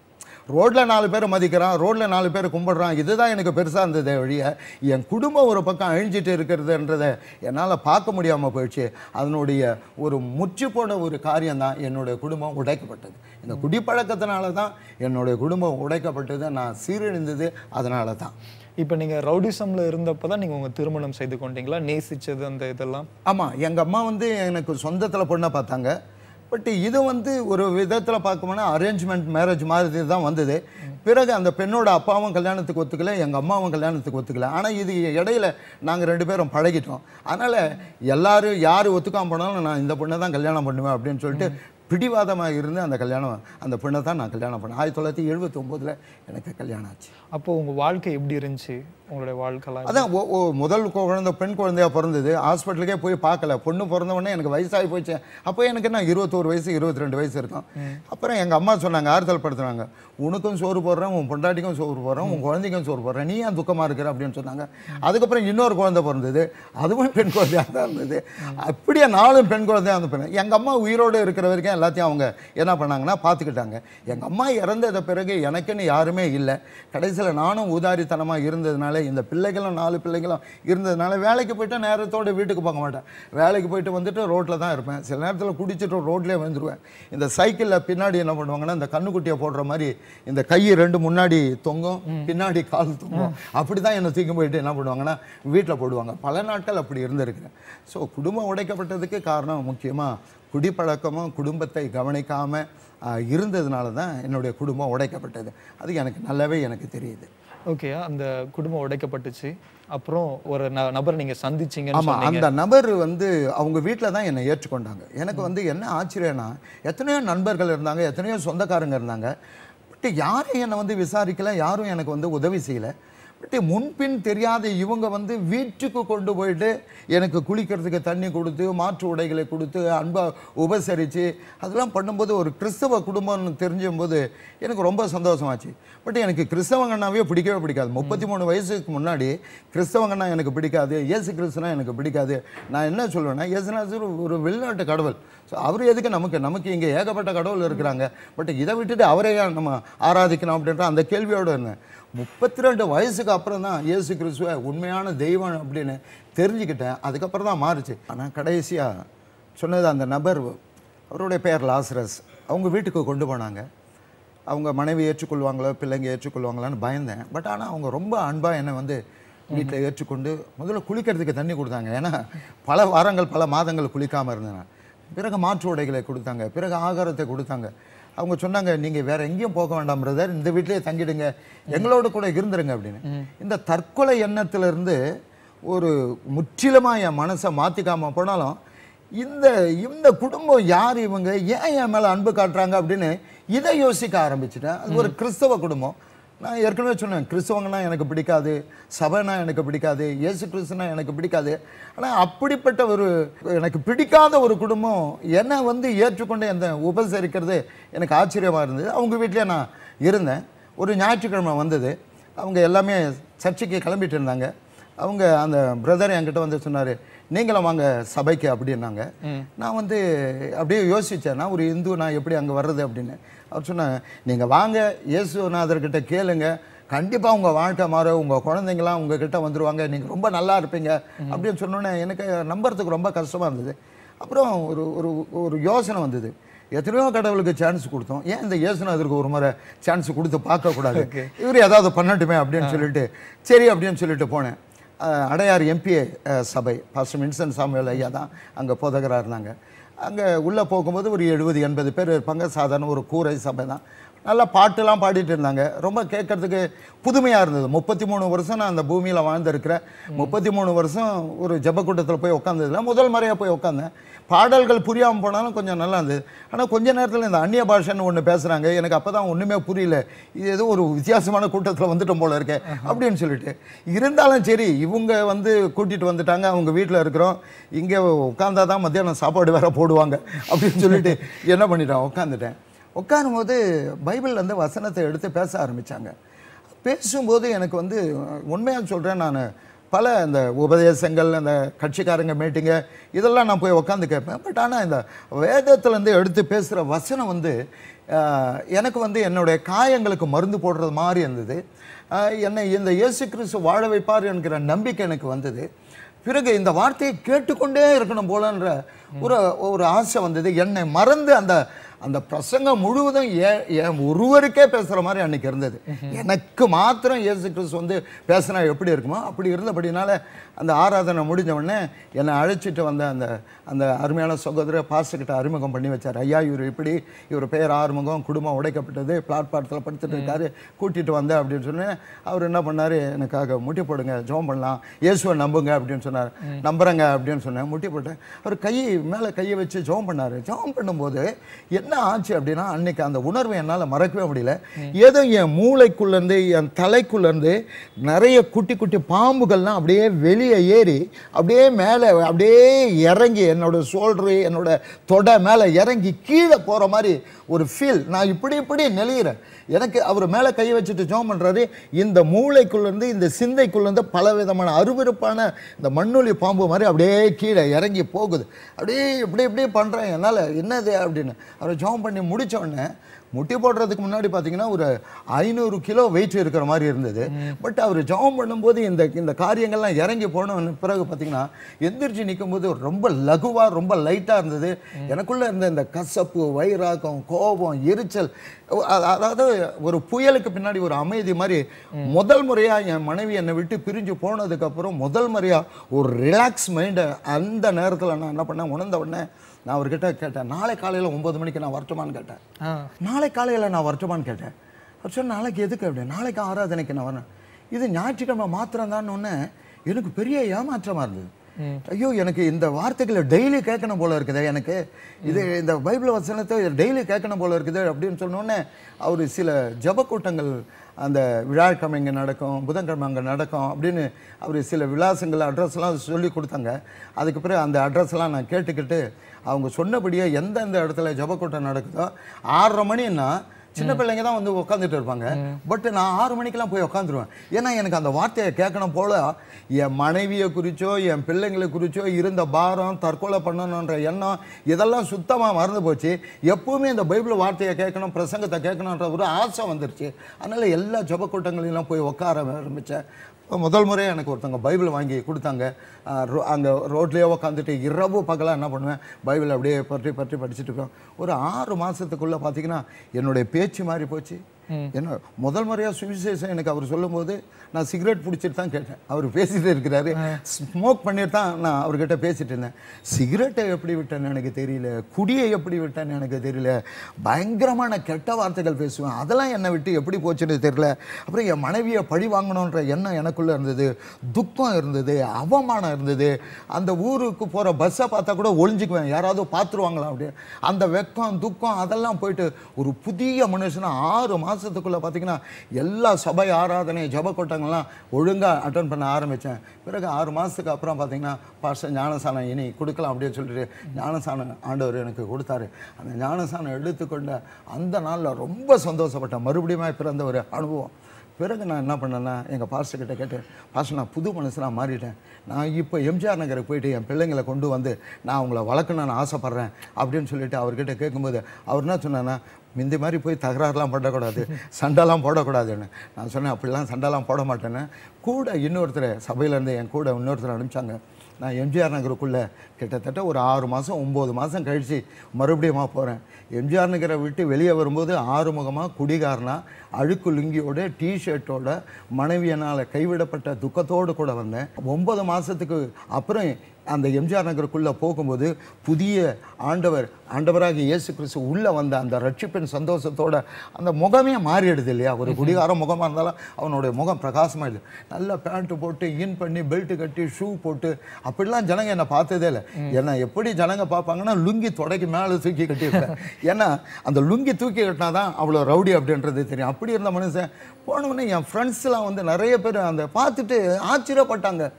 ரோட்டில் நாலு பேரை மதிக்கிறான் ரோட்டில் நாலு பேர் கும்பிடுறான் இதுதான் எனக்கு பெருசாக இருந்ததே வழிய என் குடும்பம் ஒரு பக்கம் அழிஞ்சிட்டு இருக்கிறதுன்றதை என்னால் பார்க்க முடியாமல் போயிடுச்சு அதனுடைய ஒரு முற்று போன ஒரு காரியம் தான் என்னுடைய குடும்பம் உடைக்கப்பட்டது இந்த குடிப்பழக்கத்தினால தான் என்னுடைய குடும்பம் உடைக்கப்பட்டது நான் சீரழிந்தது அதனால தான் இப்போ நீங்க ரவுடிசம்ல இருந்தப்போ தான் நீங்க உங்க திருமணம் செய்து கொண்டீங்களா நேசிச்சது அந்த இதெல்லாம் ஆமாம் எங்கள் அம்மா வந்து எனக்கு சொந்தத்தில் பொண்ணை பார்த்தாங்க பட் இது வந்து ஒரு விதத்தில் பார்க்கணும்னா அரேஞ்ச்மெண்ட் மேரேஜ் மாதிரி தான் வந்தது பிறகு அந்த பெண்ணோட அப்பாவும் கல்யாணத்துக்கு ஒத்துக்கல எங்கள் அம்மாவும் கல்யாணத்துக்கு ஒத்துக்கல ஆனால் இது இடையில நாங்கள் ரெண்டு பேரும் பழகிட்டோம் அதனால் எல்லாரும் யார் ஒத்துக்காம போனாலும் நான் இந்த பொண்ணை தான் கல்யாணம் பண்ணுவேன் அப்படின்னு சொல்லிட்டு பிடிவாதமாக இருந்து அந்த கல்யாணம் அந்த பெண்ணை தான் நான் கல்யாணம் பண்ணேன் ஆயிரத்தி தொள்ளாயிரத்தி எழுபத்தி ஒம்போதில் எனக்கு கல்யாணம் ஆச்சு அப்போ உங்க வாழ்க்கை எப்படி இருந்துச்சு உங்களுடைய வாழ்க்கைலாம் அதான் ஓ- ஓ முதல் குழந்தை பெண் குழந்தையா பிறந்தது ஹாஸ்பிட்டலுக்கே போய் பார்க்கல பொண்ணு பிறந்த உடனே எனக்கு வயசாகி போச்சு அப்போ எனக்கு என்ன இருபத்தோரு வயசு இருபத்தி ரெண்டு வயசு இருக்கும் அப்புறம் எங்கள் அம்மா சொன்னாங்க ஆறுதல் படுத்துனாங்க உனக்கும் சோறு போடுறேன் உன் பொண்டாட்டிக்கும் சோறு போடுறேன் உன் குழந்தைக்கும் சோறு போடுறேன் நீ ஏன் துக்கமாக இருக்கிற அப்படின்னு சொன்னாங்க அதுக்கப்புறம் இன்னொரு குழந்தை பிறந்தது அதுவும் பெண் குழந்தையாக தான் இருந்தது அப்படியே நாலும் பெண் குழந்தையாக வந்து பெண் எங்கள் அம்மா உயிரோடு இருக்கிற வரைக்கும் எல்லாத்தையும் அவங்க என்ன பண்ணாங்கன்னா பார்த்துக்கிட்டாங்க எங்கள் அம்மா இறந்தத பிறகு எனக்குன்னு யாருமே இல்லை கடைசியில் நானும் ஊதாரித்தனமாக இருந்ததுனால இந்த பிள்ளைகளும் நாலு பிள்ளைகளும் இருந்ததுனால வேலைக்கு போயிட்டு நேரத்தோடு வீட்டுக்கு போக மாட்டேன் வேலைக்கு போயிட்டு வந்துட்டு ரோட்டில் தான் இருப்பேன் சில நேரத்தில் குடிச்சிட்டு ரோட்லேயே வந்துடுவேன் இந்த சைக்கிளில் பின்னாடி என்ன பண்ணுவாங்கன்னா இந்த கண்ணுக்குட்டியை போடுற மாதிரி இந்த கை ரெண்டு முன்னாடி தொங்கும் பின்னாடி கால் தொங்கும் அப்படி தான் என்னை தூக்கி போயிட்டு என்ன பண்ணுவாங்கன்னா வீட்டில் போடுவாங்க பல நாட்கள் அப்படி இருந்திருக்கிறேன் ஸோ குடும்பம் உடைக்கப்பட்டதுக்கு காரணம் முக்கியமாக குடிப்பழக்கமும் குடும்பத்தை கவனிக்காமல் இருந்ததுனால தான் என்னுடைய குடும்பம் உடைக்கப்பட்டது அது எனக்கு நல்லாவே எனக்கு தெரியுது ஓகே அந்த குடும்பம் உடைக்கப்பட்டுச்சு அப்புறம் ஒரு ந- நபரை நீங்க சந்திச்சீங்கன்னு ஆமா சொன்னீங்க அந்த நபர் வந்து அவங்க வீட்டில் தான் என்னை ஏற்றுக்கொண்டாங்க எனக்கு வந்து என்ன ஆச்சரியம்னா எத்தனையோ நண்பர்கள் இருந்தாங்க எத்தனையோ சொந்தக்காரங்க இருந்தாங்க பட் யாரும் என்னை வந்து விசாரிக்கல யாரும் எனக்கு வந்து உதவி செய்யல பட் முன்பின் தெரியாத இவங்க வந்து வீட்டுக்கு கொண்டு போயிட்டு எனக்கு குளிக்கிறதுக்கு தண்ணி கொடுத்து மாற்று உடைகளை கொடுத்து அன்பா உபசரித்து அதெல்லாம் பண்ணும்போது ஒரு கிறிஸ்தவ குடும்பம்னு தெரிஞ்சும்போது எனக்கு ரொம்ப சந்தோஷமாச்சு பட் எனக்கு கிறிஸ்தவங்கன்னாவே பிடிக்கவே பிடிக்காது முப்பத்தி மூணு வயசுக்கு முன்னாடி கிறிஸ்தவங்கன்னா எனக்கு பிடிக்காது இயேசு கிறிஸ்துனா எனக்கு பிடிக்காது நான் என்ன சொல்லுவேன்னா இயேசுநாசர் ஒரு வெளிநாட்டு கடவுள் ஸோ அவர் எதுக்கு நமக்கு நமக்கு இங்கே ஏகப்பட்ட கடவுள் இருக்கிறாங்க பட் இதை விட்டுட்டு அவரே ஏன் நம்ம ஆராதிக்கணும் அப்படின்ற அந்த கேள்வியோடு இருந்தேன் முப்பத்தி ரெண்டு வயசுக்கு அப்புறம் தான் இயேசு கிறிஸ்துவ உண்மையான தெய்வம் அப்படின்னு தெரிஞ்சுக்கிட்டேன் அதுக்கப்புறம் தான் மாறுச்சு ஆனால் கடைசியாக சொன்னது அந்த நபர் அவருடைய பெயர் லாசரஸ் அவங்க வீட்டுக்கு கொண்டு போனாங்க அவங்க மனைவி ஏற்றுக்கொள்வாங்களோ பிள்ளைங்க ஏற்றுக்கொள்வாங்களான்னு பயந்தேன் பட் ஆனால் அவங்க ரொம்ப அன்பாக என்னை வந்து வீட்டில் ஏற்றுக்கொண்டு முதல்ல குளிக்கிறதுக்கு தண்ணி கொடுத்தாங்க ஏன்னா பல வாரங்கள் பல மாதங்கள் குளிக்காமல் இருந்தேன் நான். பிறகு மாற்று உடைகளை கொடுத்தாங்க பிறகு ஆகாரத்தை கொடுத்தாங்க அவங்க சொன்னாங்க நீங்கள் வேற எங்கேயும் போக வேண்டாம் பிரதர் இந்த வீட்டிலேயே தங்கிடுங்க எங்களோட கூட இருந்துருங்க அப்படின்னு இந்த தற்கொலை எண்ணத்திலிருந்து ஒரு முற்றிலுமாக என் மனசை மாற்றிக்காம போனாலும் இந்த இந்த குடும்பம் யார் இவங்க ஏன் என் மேலே அன்பு காட்டுறாங்க அப்படின்னு இதை யோசிக்க ஆரம்பிச்சிட்டேன் அது ஒரு கிறிஸ்தவ குடும்பம் நான் ஏற்கனவே சொன்னேன் கிறிஸ்தவங்கன்னா எனக்கு பிடிக்காது சபைனா எனக்கு பிடிக்காது இயேசு கிறிஸ்துனா எனக்கு பிடிக்காது ஆனால் அப்படிப்பட்ட ஒரு எனக்கு பிடிக்காத ஒரு குடும்பம் என்னை வந்து ஏற்றுக்கொண்டு அந்த உபசரிக்கிறது எனக்கு ஆச்சரியமாக இருந்தது அவங்க வீட்டிலே நான் இருந்தேன் ஒரு ஞாயிற்றுக்கிழமை வந்தது அவங்க எல்லாமே சர்ச்சுக்கு கிளம்பிட்டு இருந்தாங்க அவங்க அந்த பிரதர் என்கிட்ட வந்து சொன்னார் நீங்களும் வாங்க சபைக்கு அப்படின்னாங்க நான் வந்து அப்படியே யோசித்தேன் நான் ஒரு இந்து நான் எப்படி அங்கே வர்றது அப்படின்னு அவர் சொன்னாங்க நீங்கள் வாங்க இயேசுநாதர்கிட்ட கேளுங்க கண்டிப்பாக உங்கள் வாழ்க்கை மாறும் உங்கள் குழந்தைங்களாம் உங்ககிட்ட வந்துருவாங்க நீங்கள் ரொம்ப நல்லா இருப்பீங்க அப்படின்னு சொன்னோன்னே எனக்கு நம்புறதுக்கு ரொம்ப கஷ்டமாக இருந்தது அப்புறம் ஒரு ஒரு ஒரு யோசனை வந்தது எத்தனையோ கடவுளுக்கு சான்ஸ் கொடுத்தோம் ஏன் இந்த இயேசுநாதருக்கு ஒரு முறை சான்ஸ் கொடுத்து பார்க்கக்கூடாது இவர் ஏதாவது பண்ணட்டுமே அப்படின்னு சொல்லிட்டு சரி அப்படின்னு சொல்லிட்டு போனேன் அஹ் அடையார் எம்பிஏ சபை பாஸ்டர் வின்சன் சாமுவேல் ஐயா தான் அங்கே போதகராக இருந்தாங்க அங்கே உள்ளே போகும்போது ஒரு எழுபது எண்பது பேர் இருப்பாங்க சாதாரண ஒரு கூரை சபை தான் நல்லா பாட்டுலாம் பாடிட்டு இருந்தாங்க ரொம்ப கேட்கறதுக்கு புதுமையாக இருந்தது முப்பத்தி மூணு வருஷம் நான் அந்த பூமியில் வாழ்ந்திருக்கிறேன் முப்பத்தி மூணு வருஷம் ஒரு ஜெபக்கூட்டத்தில் போய் உட்காந்ததில்ல முதல் முறையாக போய் உட்காந்தேன் பாடல்கள் புரியாமல் போனாலும் கொஞ்சம் நல்லா இருந்தது ஆனால் கொஞ்ச நேரத்தில் இந்த அந்நிய பாஷைன்னு ஒன்று பேசுகிறாங்க எனக்கு அப்போ தான் ஒன்றுமே புரியல இது ஏதோ ஒரு வித்தியாசமான கூட்டத்தில் வந்துட்டோம் போல இருக்கே அப்படின்னு சொல்லிட்டு இருந்தாலும் சரி இவங்க வந்து கூட்டிகிட்டு வந்துட்டாங்க அவங்க வீட்டில் இருக்கிறோம் இங்கே உட்காந்தா தான் மத்தியானம் சாப்பாடு வேற போடுவாங்க அப்படின்னு சொல்லிட்டு என்ன பண்ணிட்டேன் உட்காந்துட்டேன் உட்காரும்போது பைபிள்லேருந்து வசனத்தை எடுத்து பேச ஆரம்பித்தாங்க பேசும்போது எனக்கு வந்து உண்மையாக சொல்கிறேன் நான் பல இந்த உபதேசங்கள் அந்த கட்சிக்காரங்க மீட்டிங்கு இதெல்லாம் நான் போய் உட்காந்து கேட்பேன் பட் ஆனால் இந்த வேதத்துலேருந்து எடுத்து பேசுகிற வசனம் வந்து ஆஹ், எனக்கு வந்து என்னுடைய காயங்களுக்கு மருந்து போடுறது மாதிரி இருந்தது ஆஹ், என்னை இந்த இயேசு கிறிஸ்து வாழ வைப்பார் என்கிற நம்பிக்கை எனக்கு வந்தது பிறகு இந்த வார்த்தையை கேட்டுக்கொண்டே இருக்கணும் போலன்ற ஒரு ஒரு ஆசை வந்தது என்னை மறந்து அந்த அந்த பிரசங்கம் முழுவதும் ஏ- என் ஒருவருக்கே பேசுகிற மாதிரி அன்னைக்கு இருந்தது எனக்கு மாத்திரம் இயேசு கிறிஸ்து வந்து பேசினா எப்படி இருக்குமோ அப்படி இருந்தபடினால அந்த ஆராதனை முடிஞ்ச உடனே என்னை அழைச்சிட்டு வந்த அந்த அந்த அருமையான சகோதரர் பாஸ்டர்கிட்ட அறிமுகம் பண்ணி வச்சார் ஐயா இவர் இப்படி இவர் பெயர் ஆறுமுகம் குடும்பம் உடைக்கப்பட்டது பிளாட்பாரத்தில் படுத்துட்டு இருக்காரு கூட்டிட்டு வந்தேன் அப்படின்னு சொன்னேன் அவர் என்ன பண்ணாரு எனக்காக முட்டி போடுங்க ஜெபம் பண்ணலாம் இயேசுவை நம்புங்க அப்படின்னு சொன்னார் நம்புறேங்க அப்படின்னு சொன்னேன் முட்டி போட்டேன் அவர் கை மேலே கையை வச்சு ஜெபம் பண்ணாரு ஜெபம் பண்ணும்போது என்ன ஆச்சு அப்படின்னா அன்னைக்கு அந்த உணர்வை என்னால் மறக்கவே முடியல ஏதோ என் மூளைக்குள்ளேருந்து என் தலைக்குள்ளேருந்து நிறைய குட்டி குட்டி பாம்புகள்லாம் அப்படியே வெளியே ஏறி அப்படியே மேலே அப்படியே இறங்கி என்னோட சோல்ட்ரு என்னோட தொடை மேலே இறங்கி கீழே போகிற மாதிரி ஒரு ஃபீல் நான் இப்படி இப்படி நெளிகிறேன் எனக்கு அவர் மேலே கையை வச்சுட்டு ஜோம் பண்ணுறாரு இந்த மூளைக்குள்ளேருந்து இந்த சிந்தைக்குள்ளேருந்து பல விதமான அருவருப்பான இந்த மண்ணுளி பாம்பு மாதிரி அப்படியே கீழே இறங்கி போகுது அப்படியே இப்படி இப்படி பண்ணுறேன் என்னால் என்னது அப்படின்னு அவர் ஜோம் பண்ணி முடிச்ச உடனே முட்டி போடுறதுக்கு முன்னாடி பார்த்தீங்கன்னா ஒரு ஐநூறு கிலோ வெயிட் இருக்கிற மாதிரி இருந்தது பட் அவர் ஜெபம் பண்ணும்போது இந்த இந்த காரியங்கள்லாம் இறங்கி போன பிறகு பார்த்தீங்கன்னா எந்திரிச்சு நிற்கும்போது ரொம்ப லகுவாக ரொம்ப லைட்டாக இருந்தது எனக்குள்ளே இருந்த இந்த கசப்பு வைராகம் கோபம் எரிச்சல் அ- அதாவது ஒரு புயலுக்கு பின்னாடி ஒரு அமைதி மாதிரி முதல் முறையாக என் மனைவி என்னை விட்டு பிரிஞ்சு போனதுக்கப்புறம் முதல் முறையாக ஒரு ரிலாக்ஸ் மைண்டை அந்த நேரத்தில் நான் என்ன பண்ணேன் உணர்ந்த உடனே நான் அவர்கிட்ட கேட்டேன் நாளை காலையில் ஒன்பது மணிக்கு நான் வரட்டுமான்னு கேட்டேன் ஆ நாளை காலையில் நான் வரட்டுமான்னு கேட்டேன் அவர் சொன்ன நாளைக்கு எதுக்கு அப்படி நாளைக்கு ஆராதனைக்கு நான் வரேன் இது ஞாயிற்றுக்கிழமை மாத்திரம் தான் ஒன்று எனக்கு பெரிய ஏமாற்றமாக இருந்தது ஐயோ எனக்கு இந்த வார்த்தைகளை டெய்லி கேட்கணும் போல இருக்குதே எனக்கு இது இந்த பைபிள் வசனத்தை டெய்லி கேட்கணும் போல இருக்குது அப்படின்னு சொன்னோடனே அவர் சில ஜப கூட்டங்கள் அந்த விழாக்கிழமை இங்கே நடக்கும் புதன்கிழமை அங்கே நடக்கும் அப்படின்னு அவர் சில விலாசங்கள் அட்ரஸ்லாம் சொல்லி கொடுத்தாங்க அதுக்கு பிறகு அந்த அட்ரஸ்லாம் நான் கேட்டுக்கிட்டு அவங்க சொன்னபடியே எந்தெந்த இடத்துல ஜபக்கூட்டம் நடக்குதோ ஆறரை மணின்னா சின்ன பிள்ளைங்க தான் வந்து உட்காந்துட்டு இருப்பாங்க பட் நான் ஆறு மணிக்கெல்லாம் போய் உட்காந்துருவேன் ஏன்னா எனக்கு அந்த வார்த்தையை கேட்கணும் போல என் மனைவியை குறிச்சோ என் பிள்ளைங்களை குறிச்சோ இருந்த பாரம் தற்கொலை பண்ணணுன்ற எண்ணம் இதெல்லாம் சுத்தமாக மறந்து போச்சு எப்பவுமே இந்த பைபிள் வார்த்தையை கேட்கணும் பிரசங்கத்தை கேட்கணுன்ற ஒரு ஆசை வந்துருச்சு அதனால எல்லா ஜப கூட்டங்களிலும் போய் உட்கார ஆரம்பித்தேன் முதல் முறையாக எனக்கு ஒருத்தவங்க பைபிள் வாங்கி கொடுத்தாங்க அங்கே ரோட்லேயே உட்காந்துட்டு இரவு பகலாக என்ன பண்ணுவேன் பைபிள் அப்படியே பற்றி பற்றி படிச்சுட்டு இருக்கோம் ஒரு ஆறு மாதத்துக்குள்ளே பார்த்தீங்கன்னா என்னுடைய பேச்சு மாறி போச்சு என்ன முதல் முறையாக சுவிசேஷம் எனக்கு அவர் சொல்லும்போது நான் சிகரெட் பிடிச்சிட்டு தான் கேட்டேன் அவர் பேசிட்டு இருக்கிறாரு ஸ்மோக் பண்ணிட்டு தான் நான் அவர்கிட்ட பேசிட்டு இருந்தேன் சிகரெட்டை எப்படி விட்டேன்னு எனக்கு தெரியல குடியை எப்படி விட்டேன்னு எனக்கு தெரியல பயங்கரமான கெட்ட வார்த்தைகள் பேசுவேன் அதெல்லாம் என்னை விட்டு எப்படி போச்சுன்னு தெரியல அப்புறம் என் மனைவியை பழி வாங்கணுன்ற எண்ணம் எனக்குள்ளே இருந்தது துக்கம் இருந்தது அவமானம் இருந்தது அந்த ஊருக்கு போகிற பஸ்ஸை பார்த்தா கூட ஒளிஞ்சுக்குவேன் யாராவது பார்த்துருவாங்களா அப்படின்னு அந்த வெக்கம் துக்கம் அதெல்லாம் போயிட்டு ஒரு புதிய மனுஷனா ஆறு மாதத்துக்குள்ளே பார்த்தீங்கன்னா எல்லா சபை ஆராதனை ஜப கூட்டங்கள்லாம் ஒழுங்காக அட்டன் பண்ண ஆரம்பித்தேன் பிறகு ஆறு மாதத்துக்கு அப்புறம் பார்த்தீங்கன்னா பாஸ்டர் ஞானசானம் இனி கொடுக்கலாம் அப்படின்னு சொல்லிட்டு ஞானசானம் ஆண்டவர் எனக்கு கொடுத்தாரு அந்த ஞானசானம் எடுத்துக்கொண்ட அந்த நாளில் ரொம்ப சந்தோஷப்பட்டேன் மறுபடியும் பிறந்த ஒரு அனுபவம் பிறகு நான் என்ன பண்ணேன்னா எங்கள் பாஸ்டர் கிட்ட கேட்டேன் பாஸ்டர் நான் புது மனுஷனாக மாறிட்டேன் நான் இப்போ எம்ஜிஆர் நகருக்கு போயிட்டு என் பிள்ளைங்களை கொண்டு வந்து நான் அவங்கள வளர்க்கணும்னு ஆசைப்பட்றேன் அப்படின்னு சொல்லிட்டு அவர்கிட்ட கேட்கும்போது அவர் என்ன சொன்னான்னா முந்தி மாதிரி போய் தகராறுலாம் பண்ணக்கூடாது சண்டைலாம் போடக்கூடாதுன்னு நான் சொன்னேன் அப்படிலாம் சண்டைலாம் போட மாட்டேன்னு கூட இன்னொருத்தர் சபையிலேருந்து என் கூட இன்னொருத்தர் அனுப்பிச்சாங்க நான் எம்ஜிஆர் நகருக்குள்ளே கிட்டத்தட்ட ஒரு ஆறு மாதம் ஒம்பது மாதம் கழித்து மறுபடியும் போகிறேன் எம்ஜிஆர் நகரை விட்டு வெளியே வரும்போது ஆறுமுகமாக குடிகாரனா அழுக்கு லுங்கியோட டிஷர்ட்டோட மனைவியனால் கைவிடப்பட்ட துக்கத்தோடு கூட வந்தேன் ஒன்பது மாதத்துக்கு அப்புறம் அந்த எம்ஜிஆர் நகருக்குள்ளே போகும்போது புதிய ஆண்டவர் ஆண்டவராக இயேசு கிறிஸ்து உள்ளே வந்த அந்த ரட்சிப்பின் சந்தோஷத்தோட அந்த முகமே மாறிடுது இல்லையா ஒரு குடிகார முகமாக இருந்தாலும் அவனுடைய முகம் பிரகாசமாயிடுது நல்ல பேண்ட்டு போட்டு இன் பண்ணி பெல்ட் கட்டி ஷூ போட்டு அப்படிலாம் ஜனங்க என்னை பார்த்ததே இல்லை ஏன்னா எப்படி ஜனங்க பார்ப்பாங்கன்னா லுங்கி தொடக்கி மேலே தூக்கி கட்டியிருப்பேன் ஏன்னா அந்த லுங்கி தூக்கி கட்டினா தான் அவ்வளோ ரவுடி அப்படின்றது தெரியும் அப்படி இருந்த மனுஷன் போனவுடனே என் ஃப்ரெண்ட்ஸ்லாம் வந்து நிறைய பேர் அந்த பார்த்துட்டு ஆச்சரியப்பட்டாங்க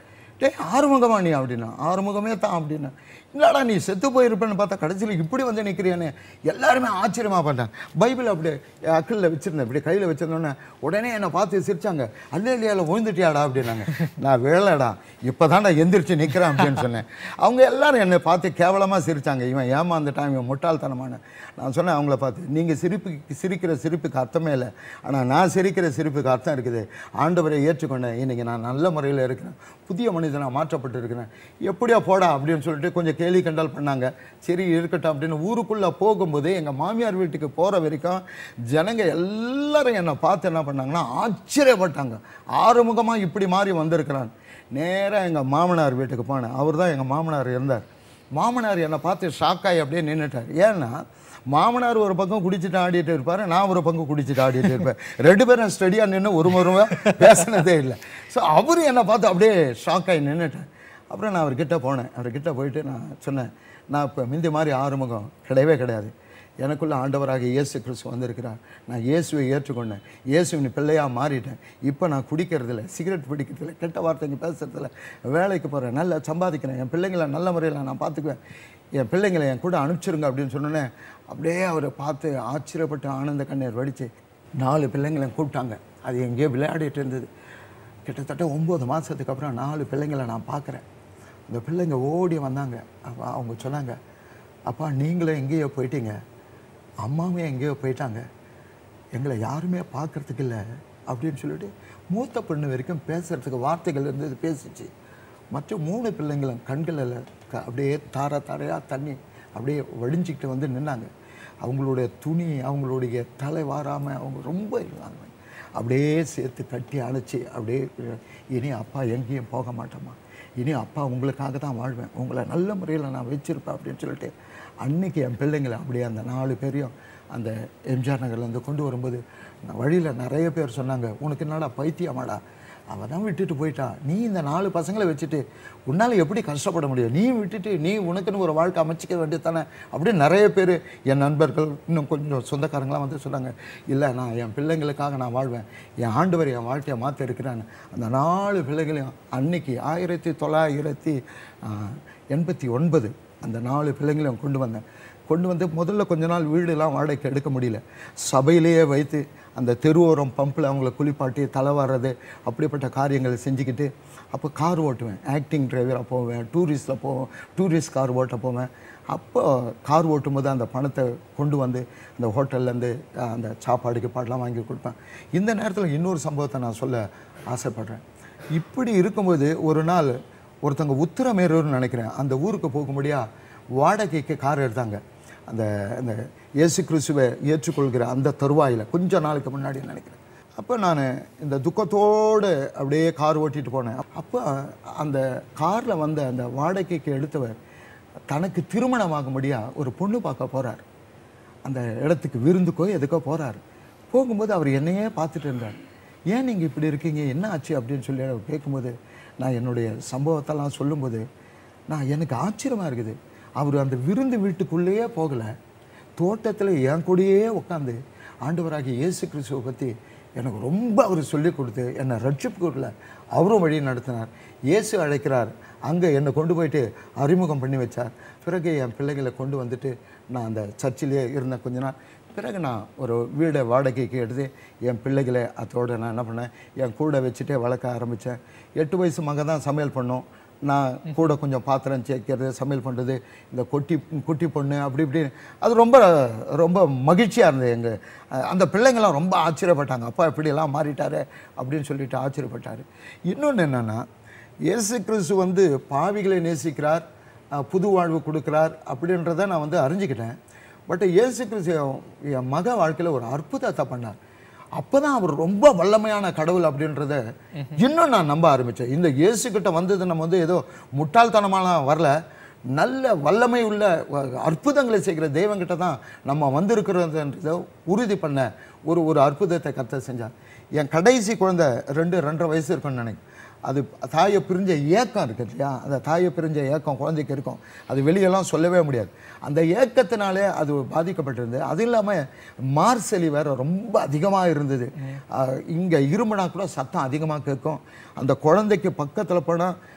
டேய் ஆறுமுகமா நீ அப்படின்னா ஆறுமுகமே தான் அப்படின்னா இல்லடா நீ செத்து போயிருப்பேன்னு பார்த்தா கடைசியில் இப்படி வந்து நிற்கிறியானே எல்லாருமே ஆச்சரியமா பண்ணாங்க பைபிள் அப்படியே அக்கல்ல வச்சிருந்தேன் இப்படி கையில் வச்சிருந்தோன்னே உடனே என்னை பார்த்து சிரிச்சாங்க அல்ல இல்லையால விழுந்துட்டியாடா அப்படின்னாங்க நான் வேலைடா இப்போ தான்டா எந்திரிச்சு நிற்கிறேன் அப்படின்னு சொன்னேன் அவங்க எல்லாரும் என்னை பார்த்து கேவலமாக சிரிச்சாங்க இவன் ஏமாந்துட்டான் இவன் முட்டாள்தனமான நான் சொன்னேன் அவங்கள பார்த்து நீங்கள் சிரிப்பு சிரிக்கிற சிரிப்புக்கு அர்த்தமே இல்லை ஆனால் நான் சிரிக்கிற சிரிப்புக்கு அர்த்தம் இருக்குது ஆண்டவரை ஏற்றுக்கொண்டேன் இன்னைக்கு நான் நல்ல முறையில் இருக்கிறேன் புதிய மனிதனாக மாற்றப்பட்டு இருக்கிறேன் எப்படியா போடா அப்படின்னு சொல்லிட்டு கொஞ்சம் கேலி கிண்டல் பண்ணாங்க சரி இருக்கட்டும் அப்படின்னு ஊருக்குள்ளே போகும்போது எங்கள் மாமியார் வீட்டுக்கு போகிற வரைக்கும் ஜனங்க எல்லாரும் என்னை பார்த்து என்ன பண்ணாங்கன்னா ஆச்சரியப்பட்டாங்க ஆறுமுகமாக இப்படி மாறி வந்திருக்கிறான் நேராக எங்கள் மாமனார் வீட்டுக்கு போனேன் அவர் தான் எங்கள் மாமனார் இருந்தார் மாமனார் என்னை பார்த்து ஷாக்காகி அப்படியே நின்றுட்டார் ஏன்னா மாமனார் ஒரு பக்கம் குடிச்சிட்டு ஆடிட்டு இருப்பார் நான் ஒரு பக்கம் குடிச்சிட்டு ஆடிட்டு இருப்பேன் ரெண்டு பேரும் ஸ்டடியாக நின்று ஒரு முறை பேசினதே இல்லை ஸோ அவர் என்னை பார்த்து அப்படியே ஷாக்காகி நின்றுட்டார் அப்புறம் நான் அவர்கிட்ட போனேன் அவர்கிட்ட போயிட்டு நான் சொன்னேன் நான் இப்போ மிந்தி மாதிரி ஆறுமுகம் கிடையவே கிடையாது எனக்குள்ள ஆண்டவராக இயேசு கிறிஸ்து வந்திருக்கிறார் நான் இயேசுவை ஏற்றுக்கொண்டேன் இயேசுவின் பிள்ளையாக மாறிட்டேன் இப்போ நான் குடிக்கிறதில்ல சிகரெட் பிடிக்கிறதில்ல கெட்ட வார்த்தைங்க பேசுறதில்ல வேலைக்கு போகிறேன் நல்லா சம்பாதிக்கிறேன் என் பிள்ளைங்களை நல்ல முறையில் நான் பார்த்துக்குவேன் என் பிள்ளைங்களை என் கூட அனுப்பிச்சிருங்க அப்படின்னு சொன்னோன்னே அப்படியே அவரை பார்த்து ஆச்சரியப்பட்டு ஆனந்த கண்ணீர் வடித்து நாலு பிள்ளைங்களை கூப்பிட்டாங்க அது எங்கேயோ விளையாடிட்டு இருந்தது கிட்டத்தட்ட ஒம்பது மாதத்துக்கு அப்புறம் நாலு பிள்ளைங்களை நான் பார்க்குறேன் அந்த பிள்ளைங்க ஓடி வந்தாங்க அப்போ அவங்க சொன்னாங்க அப்பா நீங்களே எங்கேயோ போயிட்டீங்க அம்மாவும் எங்கேயோ போயிட்டாங்க எங்களை யாருமே பார்க்கறதுக்கு இல்லை அப்படின்னு சொல்லிட்டு மூத்த பொண்ணு வரைக்கும் பேசுறதுக்கு வார்த்தைகள் இருந்தது பேசிச்சு மற்ற மூணு பிள்ளைங்களும் கண்களில் க- அப்படியே தார தாரையாக தண்ணி அப்படியே வடிஞ்சிக்கிட்டு வந்து நின்னாங்க அவங்களுடைய துணி அவங்களுடைய தலை வாராமல் அவங்க ரொம்ப இருந்தாங்க அப்படியே சேர்த்து கட்டி அணைச்சி அப்படியே இனி அப்பா எங்கேயும் போக மாட்டோமா இனி அப்பா உங்களுக்காக தான் வாழ்வேன் உங்களை நல்ல முறையில் நான் வச்சிருப்பேன் அப்படின்னு சொல்லிட்டு அன்னைக்கு என் பிள்ளைங்களை அப்படியே அந்த நாலு பேரையும் அந்த எம்ஜிஆர் நகர்லேருந்து கொண்டு வரும்போது வழியில் நிறைய பேர் சொன்னாங்க உனக்கு என்னடா பைத்தியமாடா அவள் தான் விட்டுட்டு போயிட்டா நீ இந்த நாலு பசங்களை வச்சுட்டு உன்னால் எப்படி கஷ்டப்பட முடியும் நீ விட்டுட்டு நீ உனக்குன்னு ஒரு வாழ்க்கை அமைச்சிக்க வேண்டியது தானே அப்படின்னு நிறைய பேர் என் நண்பர்கள் இன்னும் கொஞ்சம் சொந்தக்காரங்களாம் வந்து சொன்னாங்க இல்லை நான் என் பிள்ளைங்களுக்காக நான் வாழ்வேன் என் ஆண்டவர் என் வாழ்க்கையை மாற்ற இருக்கிறான்னு அந்த நாலு பிள்ளைகளையும் அன்னைக்கு ஆயிரத்தி தொள்ளாயிரத்தி ஆஹ், எண்பத்தி ஒன்பது அந்த நாலு பிள்ளைங்களையும் கொண்டு வந்தேன் கொண்டு வந்து முதல்ல கொஞ்ச நாள் வீடெல்லாம் வாடகைக்கு எடுக்க முடியல சபையிலேயே வைத்து அந்த தெருவோரம் பம்பில் அவங்கள குளிப்பாட்டி தலை வாடுறது அப்படிப்பட்ட காரியங்களை செஞ்சுக்கிட்டு அப்போ கார் ஓட்டுவேன் ஆக்டிங் டிரைவராக போவேன் டூரிஸ்டில் போவேன் டூரிஸ்ட் கார் ஓட்ட போவேன் அப்போ கார் ஓட்டும்போது அந்த பணத்தை கொண்டு வந்து அந்த ஹோட்டல்லேருந்து அந்த சாப்பாடுக்கு பாடலாம் வாங்கி கொடுப்பேன் இந்த நேரத்தில் இன்னொரு சம்பவத்தை நான் சொல்ல ஆசைப்படுறேன் இப்படி இருக்கும்போது ஒரு நாள் ஒருத்தங்க உத்திரமேரூர்னு நினைக்கிறேன் அந்த ஊருக்கு போகும்படியா வாடகைக்கு கார் எடுத்தாங்க அந்த அந்த இயேசு கிறிஸ்துவை ஏற்றுக்கொள்கிற அந்த தருவாயில் கொஞ்ச நாளுக்கு முன்னாடி நினைக்கிறேன் அப்போ நான் இந்த துக்கத்தோடு அப்படியே கார் ஓட்டிட்டு போனேன் அப்போ அந்த காரில் வந்த அந்த வாடகைக்கு எடுத்தவர் தனக்கு திருமணமாகும்படியா ஒரு பொண்ணு பார்க்க போகிறார் அந்த இடத்துக்கு விருந்துக்கோ எதுக்கோ போகிறார் போகும்போது அவர் என்னையே பார்த்துட்டு இருந்தார் ஏன் நீங்கள் இப்படி இருக்கீங்க என்ன ஆச்சு அப்படின்னு சொல்லி அவர் கேட்கும்போது நான் என்னுடைய சம்பவத்தெல்லாம் சொல்லும்போது நான் எனக்கு ஆச்சரியமாக இருக்குது அவர் அந்த விருந்து வீட்டுக்குள்ளேயே போகலை தோட்டத்தில் என் கூடயே உட்காந்து ஆண்டவராகிய இயேசு கிறிஸ்துவை பற்றி எனக்கு ரொம்ப அவர் சொல்லிக் கொடுத்து என்னை ரட்சிப்புக்குள்ள அவரும் வழி நடத்தினார் இயேசு அழைக்கிறார் அங்கே என்னை கொண்டு போயிட்டு அறிமுகம் பண்ணி வச்சார் பிறகு என் பிள்ளைகளை கொண்டு வந்துட்டு நான் அந்த சர்ச்சிலேயே இருந்தேன் கொஞ்ச நாள் பிறகு நான் ஒரு வீடை வாடகைக்கு எடுத்து என் பிள்ளைகளை அதோட நான் என்ன பண்ணேன் என் கூட வச்சுட்டே வளர்க்க ஆரம்பித்தேன் எட்டு வயசு மகன் தான் சமையல் பண்ணோம் நான் கூட கொஞ்சம் பாத்திரம் சேர்க்கிறது சமையல் பண்ணுறது இந்த கொட்டி குட்டி பொண்ணு அப்படி இப்படி அது ரொம்ப ரொம்ப மகிழ்ச்சியாக இருந்தது எங்கள் அந்த பிள்ளைங்களாம் ரொம்ப ஆச்சரியப்பட்டாங்க அப்பா இப்படியெல்லாம் மாறிட்டாரு அப்படின்னு சொல்லிட்டு ஆச்சரியப்பட்டார் இன்னொன்று என்னென்னா இயேசு கிறிஸ்து வந்து பாவிகளை நேசிக்கிறார் அஹ், புது வாழ்வு கொடுக்குறார் அப்படின்றத நான் வந்து அறிஞ்சிக்கிட்டேன் பட் இயேசு கிறிஸ்து என் என் மக வாழ்க்கையில் ஒரு அற்புதத்தை பண்ணார் அப்பதான் அவர் ரொம்ப வல்லமையான கடவுள் அப்படின்றத இன்னும் நான் நம்ப ஆரம்பிச்சேன் இந்த இயேசு கிட்ட வந்தது நம்ம வந்து ஏதோ முட்டாள்தனமான வரல நல்ல வல்லமை உள்ள வ- அற்புதங்களை செய்கிற தெய்வங்கிட்ட தான் நம்ம வந்திருக்கிறதுன்றதை உறுதி பண்ண ஒரு ஒரு அற்புதத்தை கத்த செஞ்சார் என் கடைசி குழந்தை ரெண்டு ரெண்டரை வயசு இருக்கும்னு நினைக்கிறேன் அது தாயை பிரிஞ்ச ஏக்கம் இருக்கு இல்லையா அந்த தாயை பிரிஞ்ச ஏக்கம் குழந்தைக்கு இருக்கும் அது வெளியெல்லாம் சொல்லவே முடியாது அந்த ஏக்கத்தினாலே அது பாதிக்கப்பட்டிருந்தது அது இல்லாமல் மார்செலி வேற ரொம்ப அதிகமாக இருந்தது இங்கே இருமுனா கூட சத்தம் அதிகமாக கேட்கும் அந்த குழந்தைக்கு பக்கத்தில் போனால்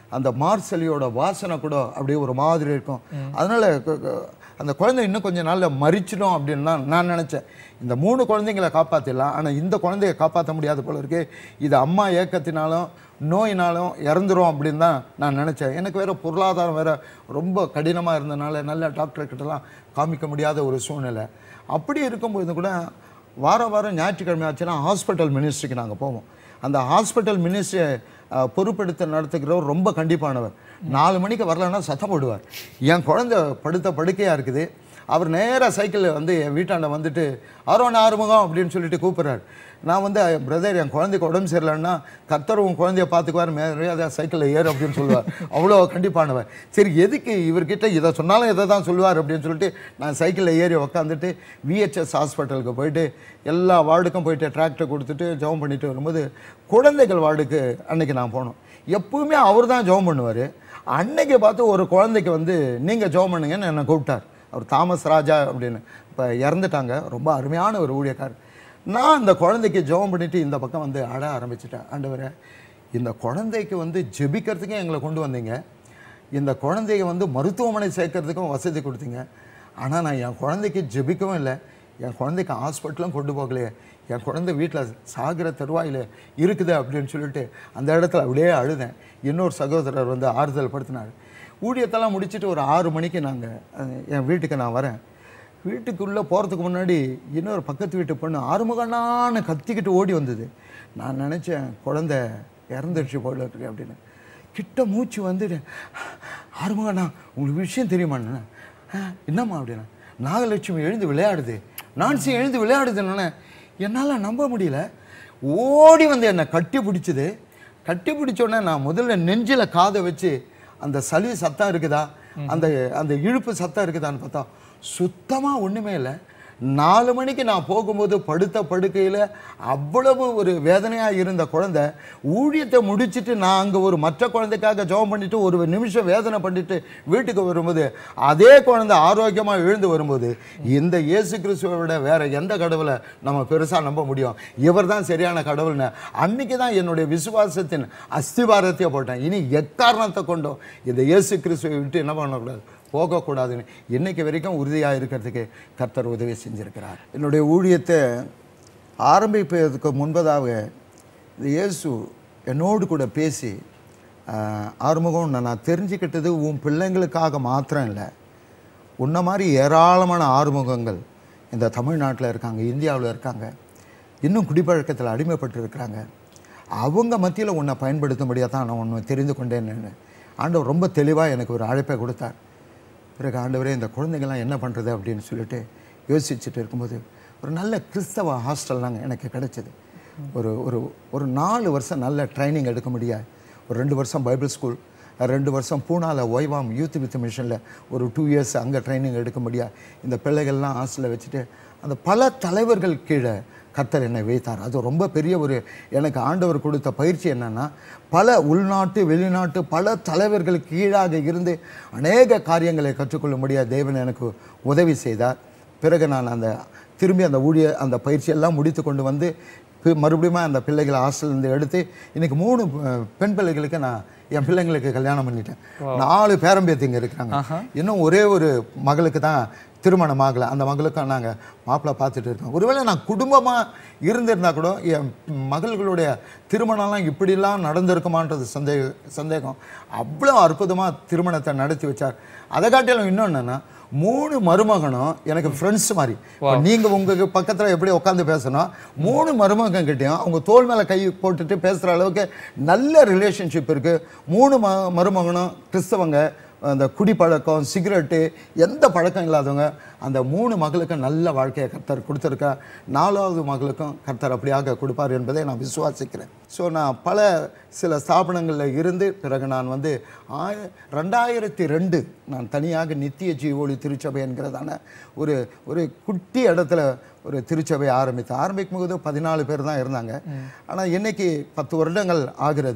அந்த மார்சலியோட வாசனை கூட அப்படியே ஒரு மாதிரி இருக்கும் அதனால க- க- அந்த குழந்தை இன்னும் கொஞ்ச நாள்ல மறிச்சிடும் அப்படின்னு தான் நான் நினச்சேன் இந்த மூணு குழந்தைங்களை காப்பாற்றிடலாம் ஆனால் இந்த குழந்தைய காப்பாற்ற முடியாத போல இருக்கு இது அம்மா ஏக்கத்தினாலும் நோயினாலும் இறந்துரும் அப்படின்னு தான் நான் நினச்சேன் எனக்கு வேற பொருளாதாரம் வேற ரொம்ப கடினமாக இருந்தனால நல்ல டாக்டர் கிட்டலாம் காமிக்க முடியாத ஒரு சூழ்நிலை அப்படி இருக்கும்போது கூட வாரம் வாரம் ஞாயிற்றுக்கிழமை ஆச்சுன்னா ஹாஸ்பிட்டல் மினிஸ்ட்ரிக்கு நாங்கள் போவோம் அந்த ஹாஸ்பிட்டல் மினிஸ்ட்ரியை பொறுப்பெடுத்து நடத்துகிறவர் ரொம்ப கண்டிப்பானவர் நாலு மணிக்கு வரலன்னா சத்தம் போடுவார் என் குழந்தை படுத்த படுக்கையாக இருக்குது அவர் நேராக சைக்கிளில் வந்து என் வீட்டாண்ட வந்துட்டு அரோன் ஆறுமுகம் அப்படின்னு சொல்லிட்டு கூப்பிட்றாரு நான் வந்து பிரதர் என் குழந்தைக்கு உடம்பு சரியில்லைன்னா கர்த்தர் உன் குழந்தைய பார்த்துக்குவார் மரியாதை சைக்கிளில் ஏறு அப்படின்னு சொல்லுவார் அவ்வளோ கண்டிப்பானவர் சரி எதுக்கு இவர்கிட்ட இதை சொன்னாலும் இதை தான் சொல்லுவார் அப்படின்னு சொல்லிட்டு நான் சைக்கிளில் ஏறி உக்காந்துட்டு விஹெச்எஸ் ஹாஸ்பிட்டலுக்கு போயிட்டு எல்லா வார்டுக்கும் போயிட்டு டிராக்டர் கொடுத்துட்டு ஜெபம் பண்ணிட்டு வரும்போது குழந்தைகள் வார்டுக்கு அன்னைக்கு நான் போனோம் எப்பவுமே அவர் தான் ஜெபம் பண்ணுவார் அன்னைக்கு பார்த்து ஒரு குழந்தைக்கு வந்து நீங்கள் ஜெபம் பண்ணுங்கன்னு என்னை கூப்பிட்டார் அவர் தாமஸ் ராஜா அப்படின்னு இப்போ இறந்துட்டாங்க ரொம்ப அருமையான ஒரு ஊழியக்காரர் நான் அந்த குழந்தைக்கு ஜெபம் பண்ணிட்டு இந்த பக்கம் வந்து அழ ஆரம்பிச்சிட்டேன் ஆண்டவரே இந்த குழந்தைக்கு வந்து ஜெபிக்கிறதுக்கும் எங்களை கொண்டு வந்தீங்க இந்த குழந்தைய வந்து மருத்துவமனை சேர்க்கறதுக்கும் வசதி கொடுத்தீங்க ஆனால் நான் என் குழந்தைக்கு ஜெபிக்கவும் இல்லை என் குழந்தைக்கு ஹாஸ்பிட்டலும் கொண்டு போகலையே என் குழந்தை வீட்டில் சாகிற தருவாயில் இருக்குது அப்படின்னு சொல்லிட்டு அந்த இடத்துல அப்படியே அழுதேன் இன்னொரு சகோதரர் வந்து ஆறுதல் படுத்தினார் ஊழியத்தெல்லாம் முடிச்சிட்டு ஒரு ஆறு மணிக்கு நாங்கள் என் வீட்டுக்கு நான் வரேன் வீட்டுக்குள்ளே போகிறதுக்கு முன்னாடி இன்னொரு பக்கத்து வீட்டு பொண்ணு ஆறுமுகண்ணான்னு கத்திக்கிட்டு ஓடி வந்தது நான் நினச்சேன் குழந்தை இறந்துடுச்சு போல இருக்கு அப்படின்னு கிட்ட மூச்சு வந்துட்டு ஆறுமுகண்ணா உங்களுக்கு விஷயம் தெரியுமாண்ணா "ஆ, என்னம்மா அப்படின்னா நாகலட்சுமி எழுந்து விளையாடுது நான்சி எழுந்து விளையாடுதுன்னு என்னால் நம்ப முடியல ஓடி வந்து என்னை கட்டி பிடிச்சது கட்டி பிடிச்ச உடனே நான் முதல்ல நெஞ்சில் காதை வச்சு அந்த சளி சத்தம் இருக்குதா அந்த அந்த இழுப்பு சத்தம் இருக்குதான்னு பார்த்தா சுத்தமாக ஒன்றுமே இல்லை நாலு மணிக்கு நான் போகும்போது படுத்த படுக்கையில் அவ்வளவு ஒரு வேதனையாக இருந்த குழந்தை ஊழியத்தை முடிச்சிட்டு நான் அங்கே ஒரு மற்ற குழந்தைக்காக ஜெபம் பண்ணிட்டு ஒரு நிமிஷம் வேதனை பண்ணிட்டு வீட்டுக்கு வரும்போது அதே குழந்தை ஆரோக்கியமாக எழுந்து வரும்போது இந்த இயேசு கிறிஸ்துவை விட வேற எந்த கடவுளை நம்ம பெருசாக நம்ப முடியும் இவர் தான் சரியான கடவுள்னு அன்னைக்கு தான் என்னுடைய விசுவாசத்தின் அஸ்திவாரத்தையே போட்டேன் இனி எக்காரணத்தை கொண்டும் இந்த இயேசு கிறிஸ்துவை விட்டு என்ன பண்ணக்கூடாது போகக்கூடாதுன்னு இன்னைக்கு வரைக்கும் உறுதியாக இருக்கிறதுக்கு கர்த்தர் உதவி செஞ்சிருக்கிறார் என்னுடைய ஊழியத்தை ஆரம்பிப்பதற்கு முன்பதாக இந்த இயேசு என்னோடு கூட பேசி ஆஹ், ஆறுமுகம் நான் நான் தெரிஞ்சுக்கிட்டது உன் பிள்ளைங்களுக்காக மாத்திரம் இல்லை உன்ன மாதிரி ஏராளமான ஆறுமுகங்கள் இந்த தமிழ்நாட்டில் இருக்காங்க இந்தியாவில் இருக்காங்க இன்னும் குடிப்பழக்கத்தில் அடிமைப்பட்டு இருக்கிறாங்க அவங்க மத்தியில் உன்னை பயன்படுத்தும்படியாக தான் நான் உன்னை தெரிந்து கொண்டேன்னு ஆண்டவர் ரொம்ப தெளிவாக எனக்கு ஒரு அழைப்பை கொடுத்தார் பிறகு ஆண்டவரே இந்த குழந்தைங்கள்லாம் என்ன பண்ணுறது அப்படின்னு சொல்லிட்டு யோசிச்சுட்டு இருக்கும்போது ஒரு நல்ல கிறிஸ்தவ ஹாஸ்டல் நாங்கள் எனக்கு கிடைச்சது ஒரு ஒரு ஒரு நாலு வருஷம் நல்ல ட்ரைனிங் எடுக்க முடியாது ஒரு ரெண்டு வருஷம் பைபிள் ஸ்கூல் ரெண்டு வருஷம் பூனால ஒய்வாம் யூத் வித் மிஷனில் ஒரு டூ இயர்ஸ் அங்கே ட்ரைனிங் எடுக்க முடியாது இந்த பிள்ளைகள்லாம் ஹாஸ்டலில் வச்சுட்டு அந்த பல தலைவர்கள் கீழே கர்த்தர் என்னை வைத்தார் அது ரொம்ப பெரிய ஒரு எனக்கு ஆண்டவர் கொடுத்த பயிற்சி என்னன்னா பல உள்நாட்டு வெளிநாட்டு பல தலைவர்களுக்கு கீழாக இருந்து அநேக காரியங்களை கற்றுக்கொள்ளும்படியாக தேவன் எனக்கு உதவி செய்தார் பிறகு நான் அந்த திரும்பி அந்த ஊழிய அந்த பயிற்சியெல்லாம் முடித்து கொண்டு வந்து பி- மறுபடியும் அந்த பிள்ளைகளை ஹாஸ்டல்லேருந்து எடுத்து இன்னைக்கு மூணு அஹ், பெண் பிள்ளைகளுக்கு நான் என் பிள்ளைங்களுக்கு கல்யாணம் பண்ணிட்டேன் நாலு பேரம்பேத்திங்க இருக்கிறாங்க இன்னும் ஒரே ஒரு மகளுக்கு தான் திருமணம் ஆகலை அந்த மகளுக்கும் நாங்கள் மாப்பிள்ளை பார்த்துட்டு இருக்கோம் ஒருவேளை நான் குடும்பமாக இருந்திருந்தா கூட என் மகள்களுடைய திருமணம்லாம் இப்படிலாம் நடந்திருக்குமான்றது சந்தேக சந்தேகம் அவ்வளோ அற்புதமாக திருமணத்தை நடத்தி வச்சார் அதை காட்டிலும் இன்னொன்று என்னன்னா மூணு மருமகனும் எனக்கு ஃப்ரெண்ட்ஸ் மாதிரி இப்ப நீங்க உங்க பக்கத்துல எப்படி உட்காந்து பேசணும் மூணு மருமகன் கிட்டயும் அவங்க தோள் மேல கை போட்டுட்டு பேசுற அளவுக்கு நல்ல ரிலேஷன்ஷிப் இருக்கு மூணு ம மருமகனும் கிறிஸ்தவங்க அந்த குடிப்பழக்கம் சிகரெட்டு எந்த பழக்கம் இல்லாதவங்க அந்த மூணு மகளுக்கும் நல்ல வாழ்க்கையை கர்த்தர் கொடுத்துருக்கா நாலாவது மகளுக்கும் கர்த்தர் அப்படியாக கொடுப்பார் என்பதை நான் விசுவாசிக்கிறேன் ஸோ நான் பல சில ஸ்தாபனங்களில் இருந்து பிறகு நான் வந்து ஆய ரெண்டாயிரத்தி ரெண்டு நான் தனியாக நித்திய ஜீவோலி திருச்சபை என்கிறதான ஒரு ஒரு குட்டி இடத்துல ஒரு திருச்சபை ஆரம்பித்தேன் ஆரம்பிக்கும் போது பதினாலு பேர் தான் இருந்தாங்க ஆனால் இன்னைக்கு பத்து வருடங்கள் ஆகிறது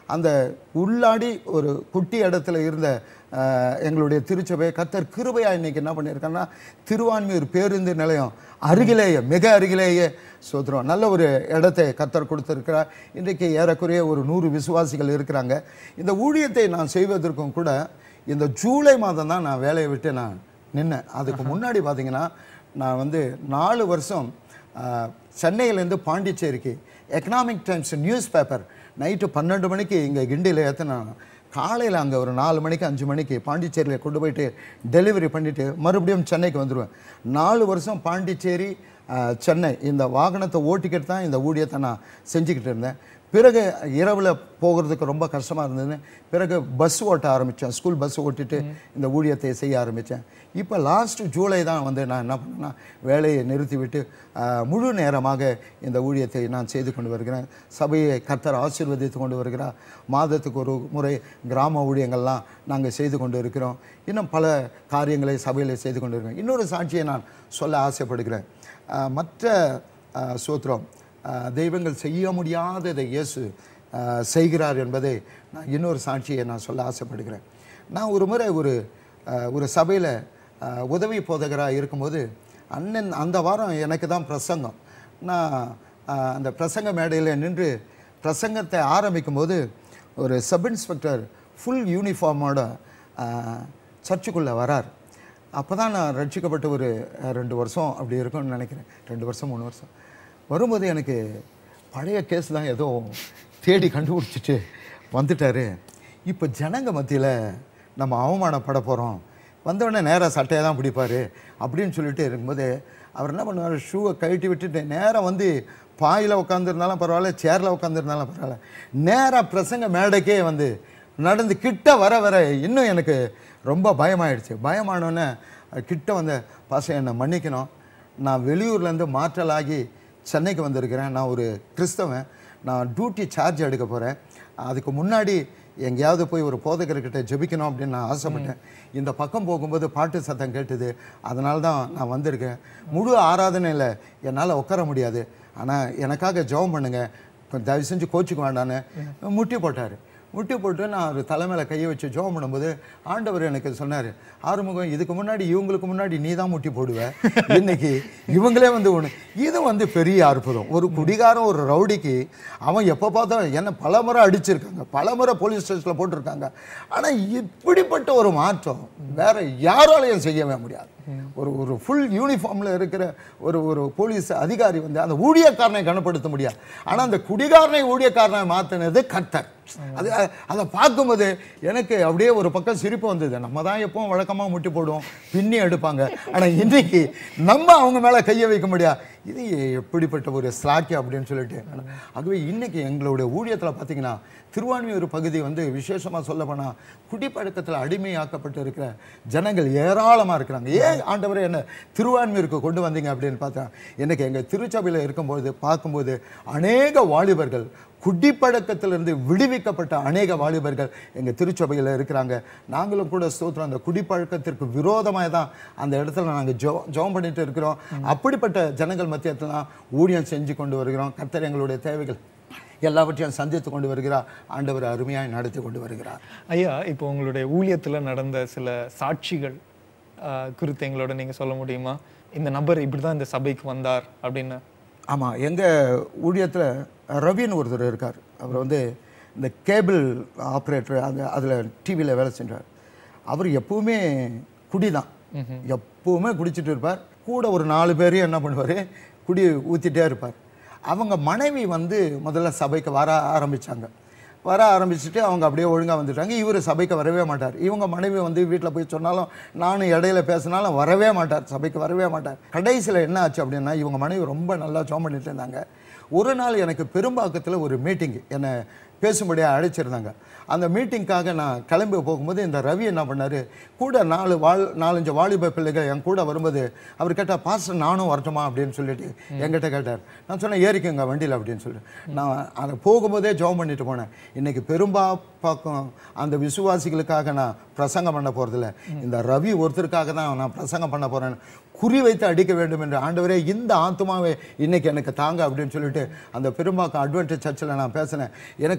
அந்த உள்ளாடி ஒரு குட்டி இடத்துல இருந்த அஹ், எங்களுடைய திருச்சபை கத்தர் கிருபையா இன்னைக்கு என்ன பண்ணியிருக்காங்கன்னா திருவான்மியூர் பேருந்து நிலையம் அருகிலேயே மிக அருகிலேயே சோதரம் நல்ல ஒரு இடத்தை கத்தர் கொடுத்திருக்கிறார் இன்றைக்கு ஏறக்குறைய ஒரு நூறு விசுவாசிகள் இருக்கிறாங்க இந்த ஊழியத்தை நான் செய்வதற்கும் கூட இந்த ஜூலை மாதம் தான் நான் வேலையை விட்டு நான் நின்னேன் அதுக்கு முன்னாடி பார்த்தீங்கன்னா நான் வந்து நாலு வருஷம் ஆஹ், சென்னையிலேருந்து பாண்டிச்சேரிக்கு Economic Times newspaper night பன்னெண்டு மணிக்கு இங்கே கிண்டியில் ஏற்றினேன் காலையில் அங்கே ஒரு நாலு மணிக்கு அஞ்சு மணிக்கு பாண்டிச்சேரியில் கொண்டு போயிட்டு டெலிவரி பண்ணிவிட்டு மறுபடியும் சென்னைக்கு வந்துடுவேன் நாலு வருஷம் பாண்டிச்சேரி ஆஹ், சென்னை இந்த வாகனத்தை ஓட்டிக்கிட்டு தான் இந்த ஊழியத்தை நான் செஞ்சுக்கிட்டு இருந்தேன் பிறகு இரவில் போகிறதுக்கு ரொம்ப கஷ்டமாக இருந்ததுன்னு பிறகு பஸ் ஓட்ட ஆரம்பித்தேன் ஸ்கூல் பஸ் ஓட்டிட்டு இந்த ஊழியத்தை செய்ய ஆரம்பித்தேன் இப்போ லாஸ்ட் ஜூலை தான் வந்து நான் என்ன பண்ணேன்னா வேலையை நிறுத்திவிட்டு ஆஹ், முழு நேரமாக இந்த ஊழியத்தை நான் செய்து கொண்டு வருகிறேன் சபையை கர்த்தர் ஆசீர்வதித்து கொண்டு வருகிறார் மாதத்துக்கு ஒரு முறை கிராம ஊழியங்கள்லாம் நாங்கள் செய்து கொண்டு இருக்கிறோம் இன்னும் பல காரியங்களை சபையில் செய்து கொண்டு இருக்கிறோம் இன்னொரு சாட்சியை நான் சொல்ல ஆசைப்படுகிறேன் ஆஹ், மற்ற ஆஹ், சூத்திரம் ஆஹ், தெய்வங்கள் செய்ய முடியாததை இயேசு ஆஹ், செய்கிறார் என்பதை நான் இன்னொரு சாட்சியை நான் சொல்ல ஆசைப்படுகிறேன் நான் ஒரு முறை ஒரு ஆஹ், ஒரு சபையில் உதவி போதகராக இருக்கும்போது அண்ணன் அந்த வாரம் எனக்கு தான் பிரசங்கம் நான் ஆஹ், அந்த பிரசங்க மேடையில் நின்று பிரசங்கத்தை ஆரம்பிக்கும்போது ஒரு சப் இன்ஸ்பெக்டர் ஃபுல் யூனிஃபார்மோட சர்ச்சுக்குள்ளே வரார் அப்போ தான் நான் ரட்சிக்கப்பட்ட ஒரு அஹ், ரெண்டு வருஷம் அப்படி இருக்கும்னு நினைக்கிறேன் ரெண்டு வருஷம் மூணு வருஷம் வரும்போது எனக்கு பழைய கேஸ் தான் ஏதோ தேடி கண்டுபிடிச்சிட்டு வந்துட்டாரு இப்போ ஜனங்க மத்தியில் நம்ம அவமானப்பட போகிறோம் வந்தவுடனே நேராக சட்டையை தான் பிடிப்பார் அப்படின்னு சொல்லிட்டு இருக்கும்போது அவர் என்ன பண்ணுவார் ஷூவை கழட்டி விட்டுட்டு நேராக வந்து பாயில் உட்காந்துருந்தாலும் பரவாயில்ல சேரில் உட்காந்துருந்தாலும் பரவாயில்ல நேராக பிரசங்க மேடைக்கே வந்து நடந்து கிட்ட வர வர இன்னும் எனக்கு ரொம்ப பயமாயிடுச்சு பயமானோன்னே கிட்ட வந்த பாச என்னை மன்னிக்கணும் நான் வெளியூர்லேருந்து மாற்றலாகி சென்னைக்கு வந்திருக்கிறேன் நான் ஒரு கிறிஸ்தவன் நான் டியூட்டி சார்ஜ் எடுக்க போகிறேன் அதுக்கு முன்னாடி எங்கேயாவது போய் ஒரு போதகர்கிட்ட ஜெபிக்கணும் அப்படின்னு நான் ஆசைப்பட்டேன் இந்த பக்கம் போகும்போது பாட்டு சத்தம் கேட்டுது அதனால தான் நான் வந்திருக்கேன் முழு ஆராதனையில் என்னால் உட்கார முடியாது ஆனால் எனக்காக ஜெபம் பண்ணுங்க கொஞ்சம் தயவு செஞ்சு கோச்சுக்க வேண்டான்னு முட்டி போட்டார் முட்டி போட்டு நான் ஒரு தலைமையில கையை வச்சு ஜெபம் பண்ணும்போது ஆண்டவர் எனக்கு சொன்னார் ஆறுமுகம் இதுக்கு முன்னாடி இவங்களுக்கு முன்னாடி நீ தான் முட்டி போடுவ இன்னைக்கு இவங்களே வந்து ஒன்று இது வந்து பெரிய அற்புதம் ஒரு குடிகாரன் ஒரு ரவுடிக்கு அவன் எப்போ பார்த்தா என்ன பலமுறை அடிச்சிருக்காங்க பலமுறை போலீஸ் ஸ்டேஷனில் போட்டிருக்காங்க ஆனால் இப்படிப்பட்ட ஒரு மாற்றம் வேற யாராலையும் செய்யவே முடியாது ஒரு ஒரு ஃபுல் யூனிஃபார்மில் இருக்கிற ஒரு ஒரு போலீஸ் அதிகாரி வந்து அந்த ஊழியக்காரனை கனப்படுத்த முடியாது ஆனால் அந்த குடிகாரனை ஊழியக்காரனை மாற்றினது கர்த்தர் அது அ- அதை பார்க்கும்போது எனக்கு அப்படியே ஒரு பக்கம் சிரிப்பு வந்தது நம்ம தான் எப்பவும் வழக்கமாக முட்டி போடுவோம் பின்னி எடுப்பாங்க ஆனால் இன்னைக்கு நம்ம அவங்க மேலே கையை வைக்க முடியாது இது எப்படிப்பட்ட ஒரு ஸ்லாக்கியம் அப்படின்னு சொல்லிட்டு ஆகவே இன்னைக்கு எங்களுடைய ஊழியத்தில் பார்த்தீங்கன்னா திருவான்மியூர் பகுதி வந்து விசேஷமாக சொல்ல போனால் குடிப்பழக்கத்தில் அடிமையாக்கப்பட்டு இருக்கிற ஜனங்கள் ஏராளமாக இருக்கிறாங்க ஏன் ஆண்டவரே என்ன திருவான்மியூருக்கு கொண்டு வந்தீங்க அப்படின்னு பார்த்தா எனக்கு எங்கள் திருச்சபையில் இருக்கும்போது பார்க்கும்போது அநேக வாலிபர்கள் குடிப்பழக்கத்திலிருந்து விடுவிக்கப்பட்ட அநேக வாலிபர்கள் எங்கள் திருச்சபையில் இருக்கிறாங்க நாங்களும் கூட ஸ்தோத்திரம் அந்த குடிப்பழக்கத்திற்கு விரோதமாக தான் அந்த இடத்துல நாங்கள் ஜோ ஜோம் பண்ணிட்டு இருக்கிறோம் அப்படிப்பட்ட ஜனங்கள் மத்தியத்தில் தான் ஊழியம் செஞ்சு கொண்டு வருகிறோம் கர்த்தர் எங்களுடைய தேவைகள் எல்லாவற்றையும் சந்தித்து கொண்டு வருகிறார் ஆண்டவர் அருமையாய் நடத்தி கொண்டு வருகிறார் ஐயா இப்போ உங்களுடைய ஊழியத்துல நடந்த சில சாட்சிகள் ஆஹ், குறித்து எங்களோட நீங்க சொல்ல முடியுமா இந்த நபர் இப்படிதான் இந்த சபைக்கு வந்தார் அப்படின்னு ஆமாம் எங்கள் ஊழியத்தில் ரவின்னு ஒருத்தர் இருக்கார் அவர் வந்து இந்த கேபிள் ஆப்ரேட்டர் அந்த அதில் டிவியில் வேலை செஞ்சார் அவர் எப்பவுமே குடி தான் எப்பவுமே குடிச்சிட்டு இருப்பார் கூட ஒரு நாலு பேரையும் என்ன பண்ணுவார் குடி ஊற்றிட்டே இருப்பார் அவங்க மனைவி வந்து முதல்ல சபைக்கு வர ஆரம்பிச்சாங்க வர ஆரம்பிச்சுட்டு அவங்க அப்படியே ஒழுங்காக வந்துட்டாங்க இவர் சபைக்கு வரவே மாட்டார் இவங்க மனைவி வந்து வீட்டில் போய் சொன்னாலும் நானும் இடையில பேசினாலும் வரவே மாட்டார் சபைக்கு வரவே மாட்டார் கடைசியில் என்ன ஆச்சு அப்படின்னா இவங்க மனைவி ரொம்ப நல்லா ஜோம் பண்ணிட்டு இருந்தாங்க ஒரு நாள் எனக்கு பெரும்பாக்கத்தில் ஒரு மீட்டிங் என்னை பேசும்படியாக அழைச்சிருந்தாங்க அந்த மீட்டிங்க்காக நான் கிளம்பி போகும்போது இந்த ரவி என்ன பண்ணார் கூட நாலு வாழ் நாலஞ்சு வாலிப பிள்ளைகள் என் கூட வரும்போது அவர் கேட்டால் பாஸ்டர் நானும் வரட்டுமா அப்படின்னு சொல்லிட்டு என்கிட்ட கேட்டார் நான் சொன்னேன் ஏறிக்கங்க வண்டியில் அப்படின்னு சொல்லிட்டு நான் அதை போகும்போதே ஜெபம் பண்ணிட்டு போனேன் இன்னைக்கு பெரும்பாக்கம் அந்த விசுவாசிகளுக்காக நான் பிரசங்கம் பண்ண போகிறதில்ல இந்த ரவி ஒருத்தருக்காக தான் நான் பிரசங்கம் பண்ண போகிறேன் குறி வைத்து அடிக்க வேண்டும் என்று ஆண்டவரே இந்த ஆத்மாவை இன்னைக்கு எனக்கு தாங்க அப்படின்னு சொல்லிட்டு அந்த பெரும்பாக்கம் அட்வென்டேஜ் சர்ச்சில் நான் பேசினேன் எனக்கு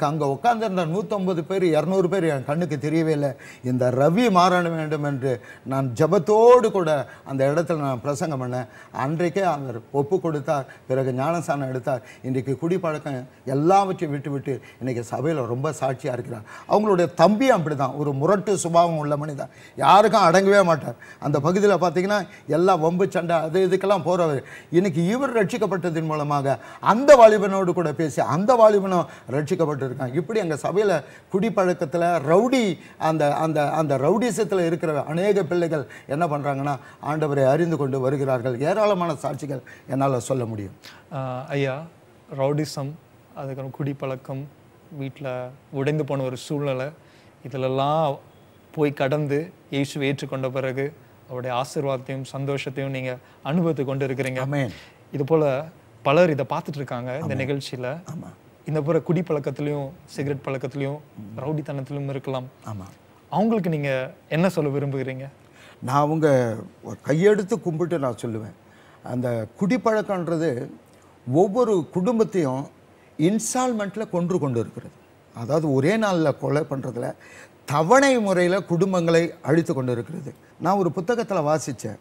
அங்கே உட்கார்ந்திருந்த நூற்றம்பது பேர் இரநூறு பேர் என் கண்ணுக்கு தெரியவே இல்லை இந்த ரவி மாற வேண்டும் என்று நான் ஜெபத்தோடு கூட அந்த இடத்துல நான் பிரசங்கம் பண்ணேன் அன்றைக்கே அவர் ஒப்பு கொடுத்தார் பிறகு ஞானசானம் எடுத்தார் இன்றைக்கு குடிப்பழக்கம் எல்லாவற்றையும் விட்டு விட்டு இன்னைக்கு சபையில் ரொம்ப சாட்சியாக இருக்கிறார் அவங்களுடைய தம்பி அப்படிதான் ஒரு முரட்டு சுபாவம் உள்ள மனிதன் யாருக்கும் அடங்கவே மாட்டார் அந்த பகுதியில் பார்த்தீங்கன்னா எல்லா வம்பு சண்டை அது இதுக்கெல்லாம் போகிறவர் இன்னைக்கு இவர் ரட்சிக்கப்பட்டதின் மூலமாக அந்த வாலிபனோடு கூட பேசி அந்த வாலிபனும் ரட்சிக்கப்பட்டிருக்கான் இப்படி எங்கள் சபையில் குடிப்பழக்கத்தில் ரவுடி அந்த அந்த அந்த ரவுடிசத்தில் இருக்கிற அநேக பிள்ளைகள் என்ன பண்ணுறாங்கன்னா ஆண்டவரை அறிந்து கொண்டு வருகிறார்கள் ஏராளமான சாட்சிகள் என்னால் சொல்ல முடியும் ஆஹ் ஐயா ரவுடிசம் அதுக்கப்புறம் குடிப்பழக்கம் வீட்டில் உடைந்து போன ஒரு சூழ்நிலை இதிலெல்லாம் போய் கடந்து இயேசுவை ஏற்றுக்கொண்ட பிறகு அவருடைய ஆசீர்வாதத்தையும் சந்தோஷத்தையும் நீங்க அனுபவித்து கொண்டு இருக்கிறீங்க ஆமென் இது போல பலர் இதை பார்த்துட்டு இருக்காங்க இந்த நிகழ்ச்சியில ஆமாம் இந்த போற குடிப்பழக்கத்திலையும் சிகரெட் பழக்கத்திலையும் ரவுடித்தனத்திலும் இருக்கலாம் ஆமாம் அவங்களுக்கு நீங்க என்ன சொல்ல விரும்புகிறீங்க நான் அவங்க கையெடுத்து கும்பிட்டு நான் சொல்லுவேன் அந்த குடிப்பழக்கன்றது ஒவ்வொரு குடும்பத்தையும் இன்ஸ்டால்மெண்ட்டில் கொன்று கொண்டு இருக்கிறது அதாவது ஒரே நாளில் கொலை பண்ணுறதுல தவணை முறையில் குடும்பங்களை அழித்து கொண்டு இருக்கிறது நான் ஒரு புத்தகத்தில் வாசித்தேன்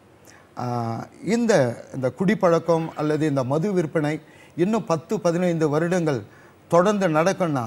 இந்த இந்த குடிப்பழக்கம் அல்லது இந்த மது விற்பனை இன்னும் பத்து பதினைந்து வருடங்கள் தொடர்ந்து நடக்கும்னா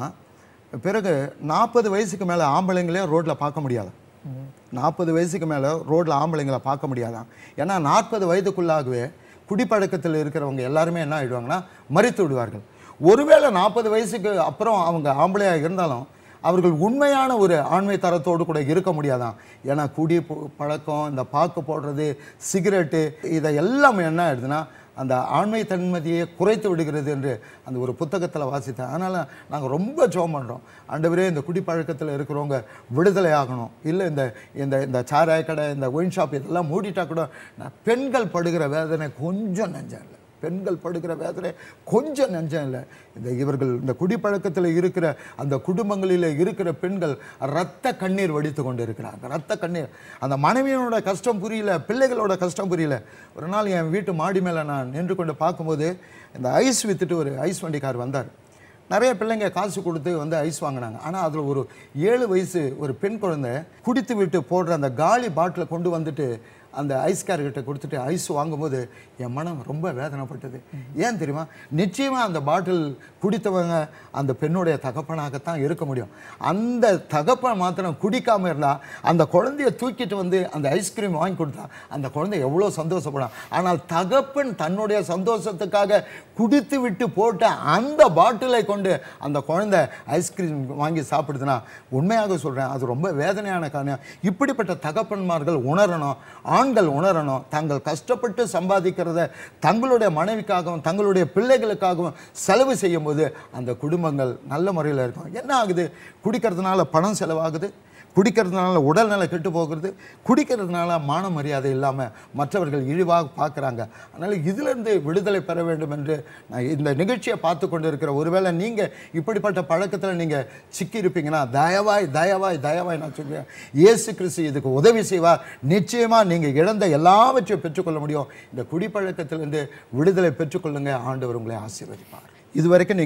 பிறகு நாற்பது வயசுக்கு மேலே ஆம்பளைங்களே ரோட்டில் பார்க்க முடியாது நாற்பது வயசுக்கு மேலே ரோட்டில் ஆம்பளைங்களை பார்க்க முடியாதான் ஏன்னா நாற்பது வயதுக்குள்ளாகவே குடிப்பழக்கத்தில் இருக்கிறவங்க எல்லாருமே என்ன ஆயிடுவாங்கன்னா மறித்து விடுவார்கள் ஒருவேளை நாற்பது வயசுக்கு அப்புறம் அவங்க ஆம்பளையாக இருந்தாலும் அவர்கள் உண்மையான ஒரு ஆண்மை தரத்தோடு கூட இருக்க முடியாதான் ஏன்னா குடி பு- பழக்கம் இந்த பாக்கு போடுறது சிகரெட்டு இதை எல்லாம் என்ன ஆயிடுதுன்னா அந்த ஆண்மை தன்மதியை குறைத்து விடுகிறது என்று அந்த ஒரு புத்தகத்தில் வாசித்தேன் அதனால் நாங்கள் ரொம்ப ஜோம் பண்ணுறோம் ஆண்டவரே இந்த குடிப்பழக்கத்தில் இருக்கிறவங்க விடுதலை ஆகணும் இல்லை இந்த இந்த இந்த சாராய கடை இந்த ஒயின் ஷாப் இதெல்லாம் மூடிட்டா கூட நான் பெண்கள் படுகிற வேதனை கொஞ்சம் நெஞ்சம் இல்லை பெண்கள் படுகிற வேதனை கொஞ்சம் நெஞ்சம் இல்லை இந்த இவர்கள் இந்த குடிப்பழக்கத்தில் இருக்கிற அந்த குடும்பங்களில் இருக்கிற பெண்கள் ரத்த கண்ணீர் வடித்து கொண்டு இருக்கிறாங்க ரத்த கண்ணீர் அந்த மனைவியோட கஷ்டம் புரியல பிள்ளைகளோட கஷ்டம் புரியல ஒரு நாள் என் வீட்டு மாடி மேலே நான் நின்று கொண்டு பார்க்கும்போது இந்த ஐஸ் வித்துட்டு ஒரு ஐஸ் வண்டிக்கார் வந்தார் நிறைய பிள்ளைங்க காசு கொடுத்து வந்து ஐஸ் வாங்கினாங்க ஆனால் அதில் ஒரு ஏழு வயசு ஒரு பெண் குழந்தை குடித்து விட்டு போடுற அந்த காலி பாட்டிலை கொண்டு வந்துட்டு அந்த ஐஸ்கார்கிட்ட கொடுத்துட்டு ஐஸ் வாங்கும்போது என் மனம் ரொம்ப வேதனைப்பட்டது ஏன் தெரியுமா நிச்சயமாக அந்த பாட்டில் குடித்தவங்க அந்த பெண்ணுடைய தகப்பனாகத்தான் இருக்க முடியும் அந்த தகப்பன் மாத்திரம் குடிக்காமல் இருந்தால் அந்த குழந்தைய தூக்கிட்டு வந்து அந்த ஐஸ்கிரீம் வாங்கி கொடுத்தா அந்த குழந்தை எவ்வளோ சந்தோஷப்படும் ஆனால் தகப்பன் தன்னுடைய சந்தோஷத்துக்காக குடித்து விட்டு போட்ட அந்த பாட்டிலை கொண்டு அந்த குழந்தை ஐஸ்கிரீம் வாங்கி சாப்பிடுதுன்னா உண்மையாக சொல்கிறேன் அது ரொம்ப வேதனையான காரணம் இப்படிப்பட்ட தகப்பன்மார்கள் உணரணும் ஆண்கள் உணரணும் தாங்கள் கஷ்டப்பட்டு சம்பாதிக்கிறத தங்களுடைய மனைவிக்காகவும் தங்களுடைய பிள்ளைகளுக்காகவும் செலவு செய்யும்போது அந்த குடும்பங்கள் நல்ல முறையில் இருக்கும் என்ன ஆகுது குடிக்கிறதுனால பணம் செலவாகுது குடிக்கிறதுனால உடல்நல கெட்டு போகிறது குடிக்கிறதுனால மான மரியாதை இல்லாமல் மற்றவர்கள் இழிவாக பார்க்குறாங்க அதனால் இதிலிருந்து விடுதலை பெற வேண்டும் என்று நான் இந்த நிகழ்ச்சியை பார்த்து கொண்டு இருக்கிற ஒருவேளை நீங்கள் இப்படிப்பட்ட பழக்கத்தில் நீங்கள் சிக்கி இருப்பீங்கன்னா தயவாய் தயவாய் தயவாய் நான் சொல்கிறேன் இயேசு கிறிஸ்து இதுக்கு உதவி செய்வார் நிச்சயமாக நீங்கள் இழந்த எல்லாவற்றையும் பெற்றுக்கொள்ள முடியும் இந்த குடிப்பழக்கத்திலிருந்து விடுதலை பெற்றுக்கொள்ளுங்க ஆண்டவர் உங்களை ஆசீர்வதிப்பார் இதுவரைக்கும்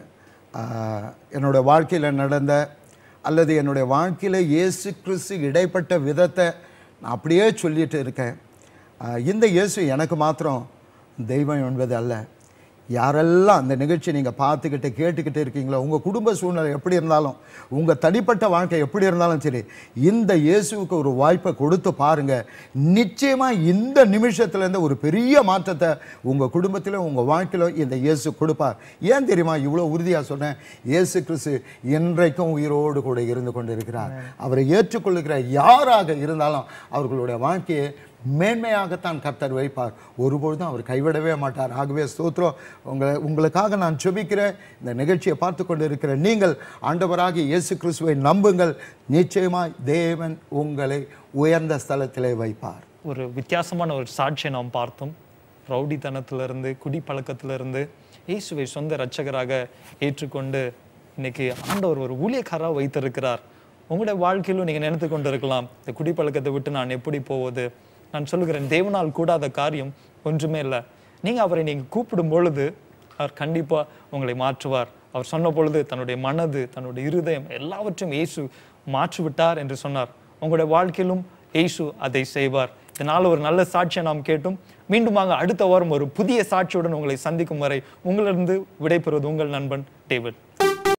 நீங்கள் என்னோட வாழ்க்கையில் நடந்த அல்லது என்னுடைய வாழ்க்கையில் இயேசு கிறிஸ்து இடைப்பட்ட விதத்தை நான் அப்படியே சொல்லிட்டு இருக்கேன் ஆஹ் இந்த இயேசு எனக்கு மாத்திரம் தெய்வம் என்பது அல்ல யாரெல்லாம் அந்த நிகழ்ச்சி நீங்கள் பார்த்துக்கிட்டு கேட்டுக்கிட்டு இருக்கீங்களோ உங்கள் குடும்ப சூழ்நிலை எப்படி இருந்தாலும் உங்கள் தனிப்பட்ட வாழ்க்கை எப்படி இருந்தாலும் சரி இந்த இயேசுவுக்கு ஒரு வாய்ப்பை கொடுத்து பாருங்கள் நிச்சயமாக இந்த நிமிஷத்துலேருந்து ஒரு பெரிய மாற்றத்தை உங்கள் குடும்பத்திலும் உங்கள் வாழ்க்கையிலும் இந்த இயேசு கொடுப்பார் ஏன் தெரியுமா இவ்வளோ உறுதியாக சொன்னேன் இயேசு கிறிஸ்து என்றைக்கும் உயிரோடு கூட இருந்து கொண்டு இருக்கிறார் அவரை ஏற்றுக்கொள்ளுகிற யாராக இருந்தாலும் அவர்களுடைய வாழ்க்கையை மேன்மையாகத்தான் கர்த்தர் வைப்பார் ஒருபொழுதும் அவர் கைவிடவே மாட்டார் ஆகவே ஸ்தோத்திரம் உங்களை உங்களுக்காக நான் செபிக்கிறேன் இந்த நிகழ்ச்சியை பார்த்து கொண்டு இருக்கிற நீங்கள் ஆண்டவராகிய இயேசு கிறிஸ்துவை நம்புங்கள் நிச்சயமாய் தேவன் உங்களை உயர்ந்த ஸ்தலத்திலே வைப்பார் ஒரு வித்தியாசமான ஒரு சாட்சியை நாம் பார்த்தோம் ரவுடித்தனத்திலிருந்து குடிப்பழக்கத்திலிருந்து இயேசுவை சொந்த இரட்சகராக ஏற்றுக்கொண்டு இன்னைக்கு ஆண்டவர் ஒரு ஊழியக்காரராக வைத்திருக்கிறார் உங்களுடைய வாழ்க்கையிலும் நீங்க நினைத்து கொண்டு இருக்கலாம் இந்த குடிப்பழக்கத்தை விட்டு நான் எப்படி போவது நான் சொல்லுகிறேன் தேவனால் கூடாத காரியம் ஒன்றுமே இல்லை நீங்க அவரை நீங்க கூப்பிடும் பொழுது அவர் கண்டிப்பா உங்களை மாற்றுவார் அவர் சொன்ன பொழுது தன்னுடைய மனது தன்னுடைய இருதயம் எல்லாவற்றையும் இயேசு மாற்றிவிட்டார் என்று சொன்னார் உங்களுடைய வாழ்க்கையிலும் இயேசு அதை செய்வார் இதனால் ஒரு நல்ல சாட்சியை நாம் கேட்டும் மீண்டுமாக அடுத்த வாரம் ஒரு புதிய சாட்சியுடன் உங்களை சந்திக்கும் வரை உங்களிருந்து விடைபெறுவது உங்கள் நண்பன் டேவிட்